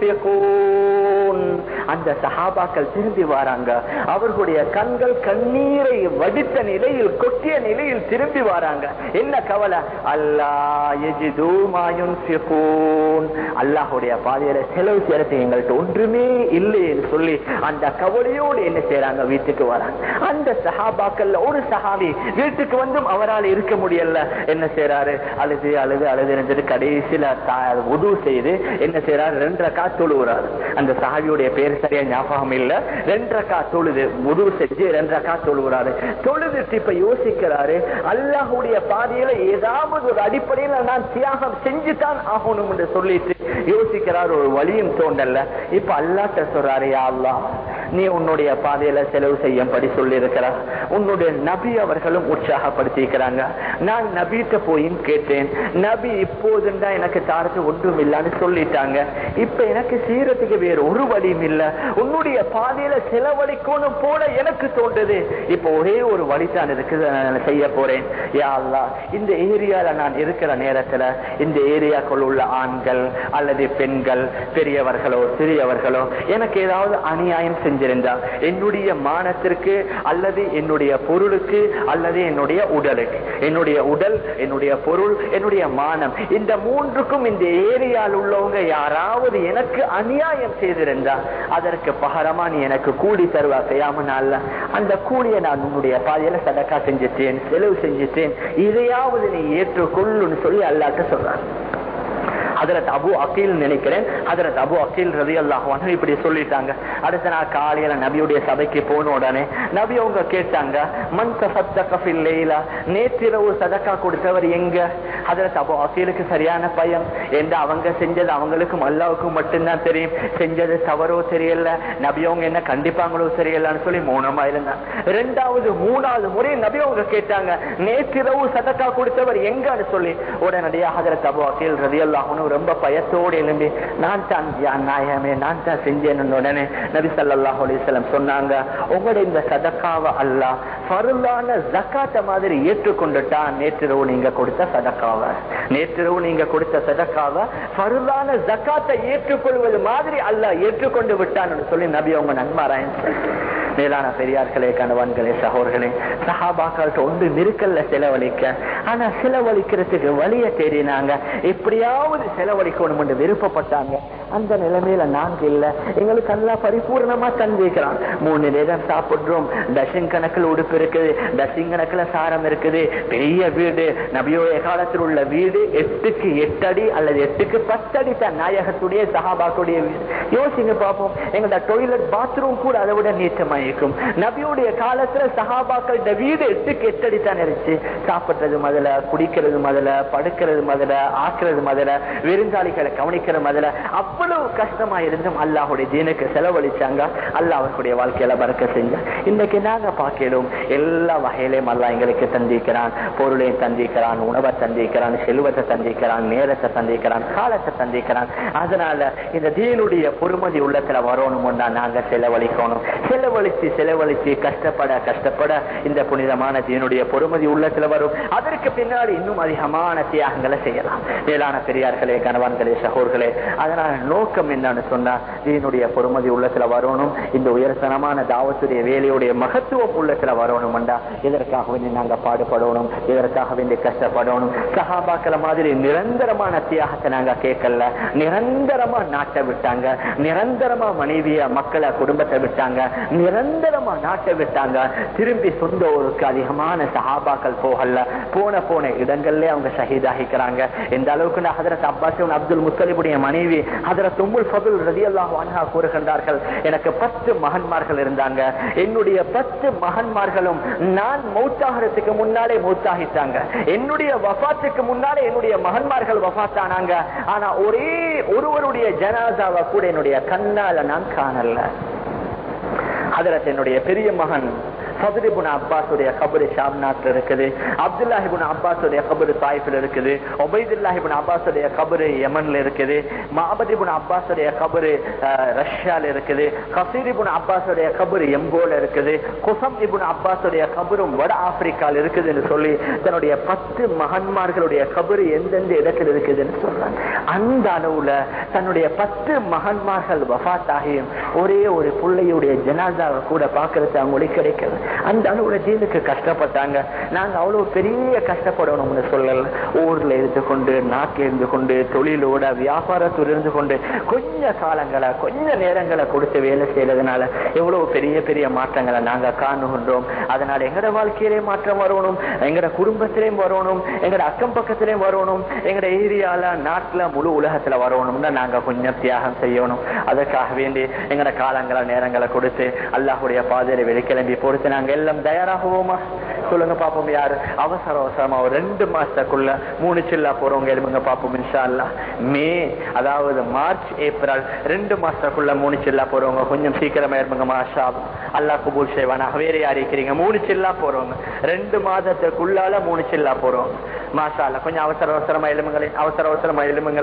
யுன்ஃபிகூன் அந்த சஹாபாக்கள் திரும்பி வராங்க அவர்களுடைய கண்கள் கண்ணீரை வடித்த நிலையில் கொட்டிய நிலையில் திரும்பி வராங்க என்ன கவலை அல்லா யஜிது மா யுன்ஃபிகூன் அல்லாஹுடைய பாதையில செலவு செய்யறது எங்கள்கிட்ட ஒன்றுமே இல்லைன்னு சொல்லி அந்த கவலையோடு என்ன செய்யறாங்க வீட்டுக்கு வராங்க அந்த சஹாபாக்கள்ல ஒரு சஹாபி வீட்டுக்கு வந்தும் அவரால் இருக்க முடியல என்ன செய்யறாரு அழுது அழுது அழுது இருந்துட்டு கடைசியில உது செய்து என்ன செய்யறாரு ரெண்டரை கா தொழுகிறாரு அந்த சஹாபியுடைய பேர் சரியா ஞாபகம் இல்ல ரெண்டரை கா தொழுது உது செஞ்சு ரெண்டரை கா தொழுகிறாரு தொழுதுட்டு இப்ப யோசிக்கிறாரு அல்லாஹுடைய பாதையில ஏதாவது ஒரு அடிப்படையில நான் தியாகம் செஞ்சுதான் ஆகணும் என்று சொல்லிட்டு யோசிக்கிறார் ஒரு வழியும் தோண்டல்ல இப்ப அல்லாட்ட சொல்றாரு யா அல்லா நீ உன்னுடைய பாதையில செலவு செய்யும்படி சொல்லி இருக்கிறார் உன்னுடைய நபி அவர்களும் உற்சாகப்படுத்திக்கிறாங்க நான் நபிட்ட போயும் கேட்டேன் நபி இப்போதுண்டா எனக்கு தாரத்து ஒன்றும் இல்லைன்னு சொல்லிட்டாங்க இப்ப எனக்கு சீரத்துக்கு வேற ஒரு வழியும் இல்ல உன்னுடைய பாதையில செலவழிக்கணும் போல எனக்கு தோன்றுது இப்ப ஒரே ஒரு வழிதான் இருக்குது நான் செய்ய போறேன் யா அல்லா இந்த ஏரியால நான் இருக்கிற நேரத்துல இந்த ஏரியாக்குள் உள்ள ஆண்கள் அல்லது பெண்கள் பெரியவர்களோ சிறியவர்களோ எனக்கு ஏதாவது அநியாயம் செஞ்சிருந்தா என்னுடைய மானத்திற்கு அல்லது என்னுடைய பொருளுக்கு அல்லது என்னுடைய உடலுக்கு என்னுடைய உடல் என்னுடைய பொருள் என்னுடைய மானம் இந்த மூன்றுக்கும் இந்த ஏரியாவில் உள்ளவங்க யாராவது எனக்கு அநியாயம் செய்திருந்தா அதற்கு பகரமா நீ எனக்கு கூலி தருவா செய்யாம நாள்ல அந்த கூலியை நான் உன்னுடைய பாதையில சதக்கா செஞ்சுட்டேன் செலவு செஞ்சுட்டேன் இதையாவது நீ ஏற்றுக்கொள்ளுன்னு சொல்லி அல்லாட்ட சொல்றான் ஹதரத் அபு அக்கீல் நினைக்கிறேன் ஹதரத் அபு அக்கீல் ரதி அல்லாஹ் இப்படி சொல்லிட்டாங்க அடுத்த நாள் காலையில நபியுடைய சபைக்கு போன உடனே நபி அவங்க கேட்டாங்க மண் சஃபில்லைலா நேற்றிரவு சதக்கா கொடுத்தவர் எங்க ஹதரத் அபு அக்கீலுக்கு சரியான பயம் என்று அவங்க செஞ்சது அவங்களுக்கும் அல்லாவுக்கும் மட்டும்தான் தெரியும் செஞ்சது தவறோ தெரியல நபி அவங்க என்ன கண்டிப்பாங்களோ தெரியலன்னு சொல்லி மௌனமா இருந்தாங்க ரெண்டாவது மூணாவது முறை நபி அவங்க கேட்டாங்க நேற்றிரவு சதக்கா கொடுத்தவர் எங்கன்னு சொல்லி உடனடியாக ஹதரத் அபு அக்கீல் ரதி அல்லாஹ் ரொம்ப பயத்தோடு எழும்பி நான் தான் நாயகமே நான் தான் செஞ்சேன்னு உடனே நபி சல்லாஹ் அலிஸ்லாம் சொன்னாங்க உங்களுடைய இந்த சதக்காவை அல்லா ஃபருளான ஜக்காத்த மாதிரி ஏற்றுக்கொண்டுட்டா நேற்றிரவு நீங்க கொடுத்த சதக்காவை நேற்றிரவு நீங்க கொடுத்த சதக்காவை ஃபருளான ஜக்காத்தை ஏற்றுக்கொள்வது மாதிரி அல்ல ஏற்றுக்கொண்டு விட்டான்னு சொல்லி நபி அவங்க நன்மாராயன் மேலான பெரியார்களே கணவன்களே சகோர்களே சஹாபாக்கள்கிட்ட ஒன்று நெருக்கல்ல செலவழிக்க ஆனா செலவழிக்கிறதுக்கு வழிய தேடினாங்க எப்படியாவது செலவழிக்கணும் என்று விருப்பப்பட்டாங்க அந்த நிலைமையில நாங்க இல்ல எங்களுக்கு எல்லாம் பரிபூர்ணமா தந்திருக்கிறான் மூணு நேரம் சாப்பிடுறோம் டசின் கணக்கில் உடுப்பு இருக்குது டசின் கணக்குல சாரம் இருக்குது பெரிய வீடு நபியோடைய காலத்தில் உள்ள வீடு எட்டுக்கு எட்டு அடி அல்லது எட்டுக்கு பத்து அடி தான் நாயகத்துடைய சஹாபாக்குடைய வீடு யோசிங்க பார்ப்போம் எங்களோட டொய்லெட் பாத்ரூம் கூட அதை விட நீட்டமா இருக்கும் நபியுடைய காலத்துல சஹாபாக்களோட வீடு எட்டுக்கு எட்டு அடி தான் இருந்துச்சு சாப்பிடுறது முதல்ல குடிக்கிறது முதல்ல படுக்கிறது முதல்ல ஆக்குறது முதல்ல விருந்தாளிகளை கவனிக்கிற முதல்ல அவ்வளவு கஷ்டமா இருந்தும் அல்லாஹுடைய தீனுக்கு செலவழிச்சாங்க அல்லாஹ் அவர்களுடைய வாழ்க்கையில பறக்க செஞ்ச இன்னைக்கு நாங்க பார்க்கலும் எல்லா வகையிலையும் அல்லா எங்களுக்கு தந்திக்கிறான் பொருளையும் தந்திக்கிறான் உணவை தந்திக்கிறான் செல்வத்தை தந்திக்கிறான் நேரத்தை தந்திக்கிறான் காலத்தை தந்திக்கிறான் அதனால இந்த தீனுடைய பொறுமதி உள்ளத்துல வரணும்னா நாங்க செலவழிக்கணும் செலவழிச்சு செலவழிச்சு கஷ்டப்பட கஷ்டப்பட இந்த புனிதமான தீனுடைய பொறுமதி உள்ளத்துல வரும் அதற்கு பின்னாடி இன்னும் அதிகமான தியாகங்களை செய்யலாம் மேலான பெரியார்களே கணவான்களே சகோர்களே அதனால நோக்கம் என்னன்னு சொன்னா தீனுடைய பொறுமதி உள்ளத்துல வரணும் இந்த உயர்தனமான தாவத்துடைய வேலையுடைய மகத்துவம் உள்ளத்துல வரணும்டா இதற்காக வேண்டி நாங்க பாடுபடணும் இதற்காக வேண்டி கஷ்டப்படணும் சஹாபாக்கள மாதிரி நிரந்தரமான தியாகத்தை நாங்க கேட்கல நிரந்தரமா நாட்டை விட்டாங்க நிரந்தரமா மனைவிய மக்களை குடும்பத்தை விட்டாங்க நிரந்தரமா நாட்டை விட்டாங்க திரும்பி சொந்த ஊருக்கு அதிகமான சஹாபாக்கள் போகல போன போன இடங்கள்ல அவங்க ஷஹீதாகிக்கிறாங்க எந்த அளவுக்கு ஹதரத் அப்பாஸ் அப்துல் முத்தலிபுடைய மனைவி ஹதரத் உம்முல் ஃபதுல் ரலியல்லாஹு அன்ஹா கூறுகின்றார்கள் எனக்கு பத்து மகன்மார்கள் இருந்தாங்க என்னுடைய பத்து மகன்மார்களும் நான் மௌத்தாகிறதுக்கு முன்னாலே மௌத்தாகிட்டாங்க என்னுடைய வஃபாத்துக்கு முன்னாலே என்னுடைய மகன்மார்கள் வஃபாத்தானாங்க ஆனா ஒரே ஒருவருடைய ஜனாதாவை கூட என்னுடைய கண்ணால நான் காணல ஹதரத் என்னுடைய பெரிய மகன் ஃபதுலிபுன் அப்பாஸுடைய கபரு ஷாம்நாத்ல இருக்குது அப்துல்லாஹிபுன் அப்பாஸுடைய கபரு தாய்ஃபில் இருக்குது ஒபைதுல்லாஹிபுன் அப்பாஸுடைய கபரு யமன்ல இருக்குது மாபதிபுன் அப்பாஸுடைய கபரு அஹ், ரஷ்யால இருக்குது கசீரிபுன் அப்பாஸுடைய கபரு எம்போல இருக்குது குசம் இபுன் அப்பாஸுடைய கபரும் வட ஆப்பிரிக்கால இருக்குதுன்னு சொல்லி தன்னுடைய பத்து மகன்மார்களுடைய கபரு எந்தெந்த இடத்துல இருக்குதுன்னு சொல்றாங்க அந்த அளவுல தன்னுடைய பத்து மகன்மார்கள் வஃபாத்தாகியும் ஒரே ஒரு பிள்ளையுடைய ஜனாதாவை கூட பாக்குறது அவங்களுக்கு கிடைக்கல அந்த அளவுல ஜீனுக்கு கஷ்டப்பட்டாங்க நாங்க அவ்வளவு பெரிய கஷ்டப்படணும்னு சொல்லல ஊர்ல இருந்து கொண்டு நாட்டில் இருந்து கொண்டு தொழிலோட வியாபாரத்தில் இருந்து கொண்டு கொஞ்ச காலங்களை கொஞ்ச நேரங்களை கொடுத்து வேலை செய்யறதுனால எவ்வளவு பெரிய பெரிய மாற்றங்களை நாங்க காணுகின்றோம் அதனால எங்கட வாழ்க்கையிலே மாற்றம் வரணும் எங்கட குடும்பத்திலையும் வரணும் எங்கட அக்கம் பக்கத்திலையும் வரணும் எங்கட ஏரியால நாட்டுல முழு உலகத்துல வரணும்னா நாங்க கொஞ்சம் தியாகம் செய்யணும் அதற்காக வேண்டி எங்கட காலங்களை நேரங்களை கொடுத்து அல்லாஹுடைய பாதையில வெளிக்கிளம்பி பொறுத்து நாங்க எல்லாம் தயாராகுவோமா சொல்லுங்க பாப்போம் யாரு அவசர அவசரமா ஒரு ரெண்டு மாசத்துக்குள்ள மூணு சில்லா போறவங்க எழுப்புங்க பாப்போம் இன்ஷா அல்லாஹ் மே அதாவது மார்ச் ஏப்ரல் ரெண்டு மாசத்துக்குள்ள மூணு சில்லா போறவங்க கொஞ்சம் சீக்கிரமா எழுப்புங்க மாஷா அல்லாஹ் குபூல் செய்வானா வேற யார் இருக்கிறீங்க மூணு சில்லா போறவங்க ரெண்டு மாதத்துக்குள்ளால மூணு சில்லா போறோம் மாஷா அல்லாஹ் கொஞ்சம் அவசர அவசரமா எழுமுங்களேன் அவசர அவசரமா எழுமுங்க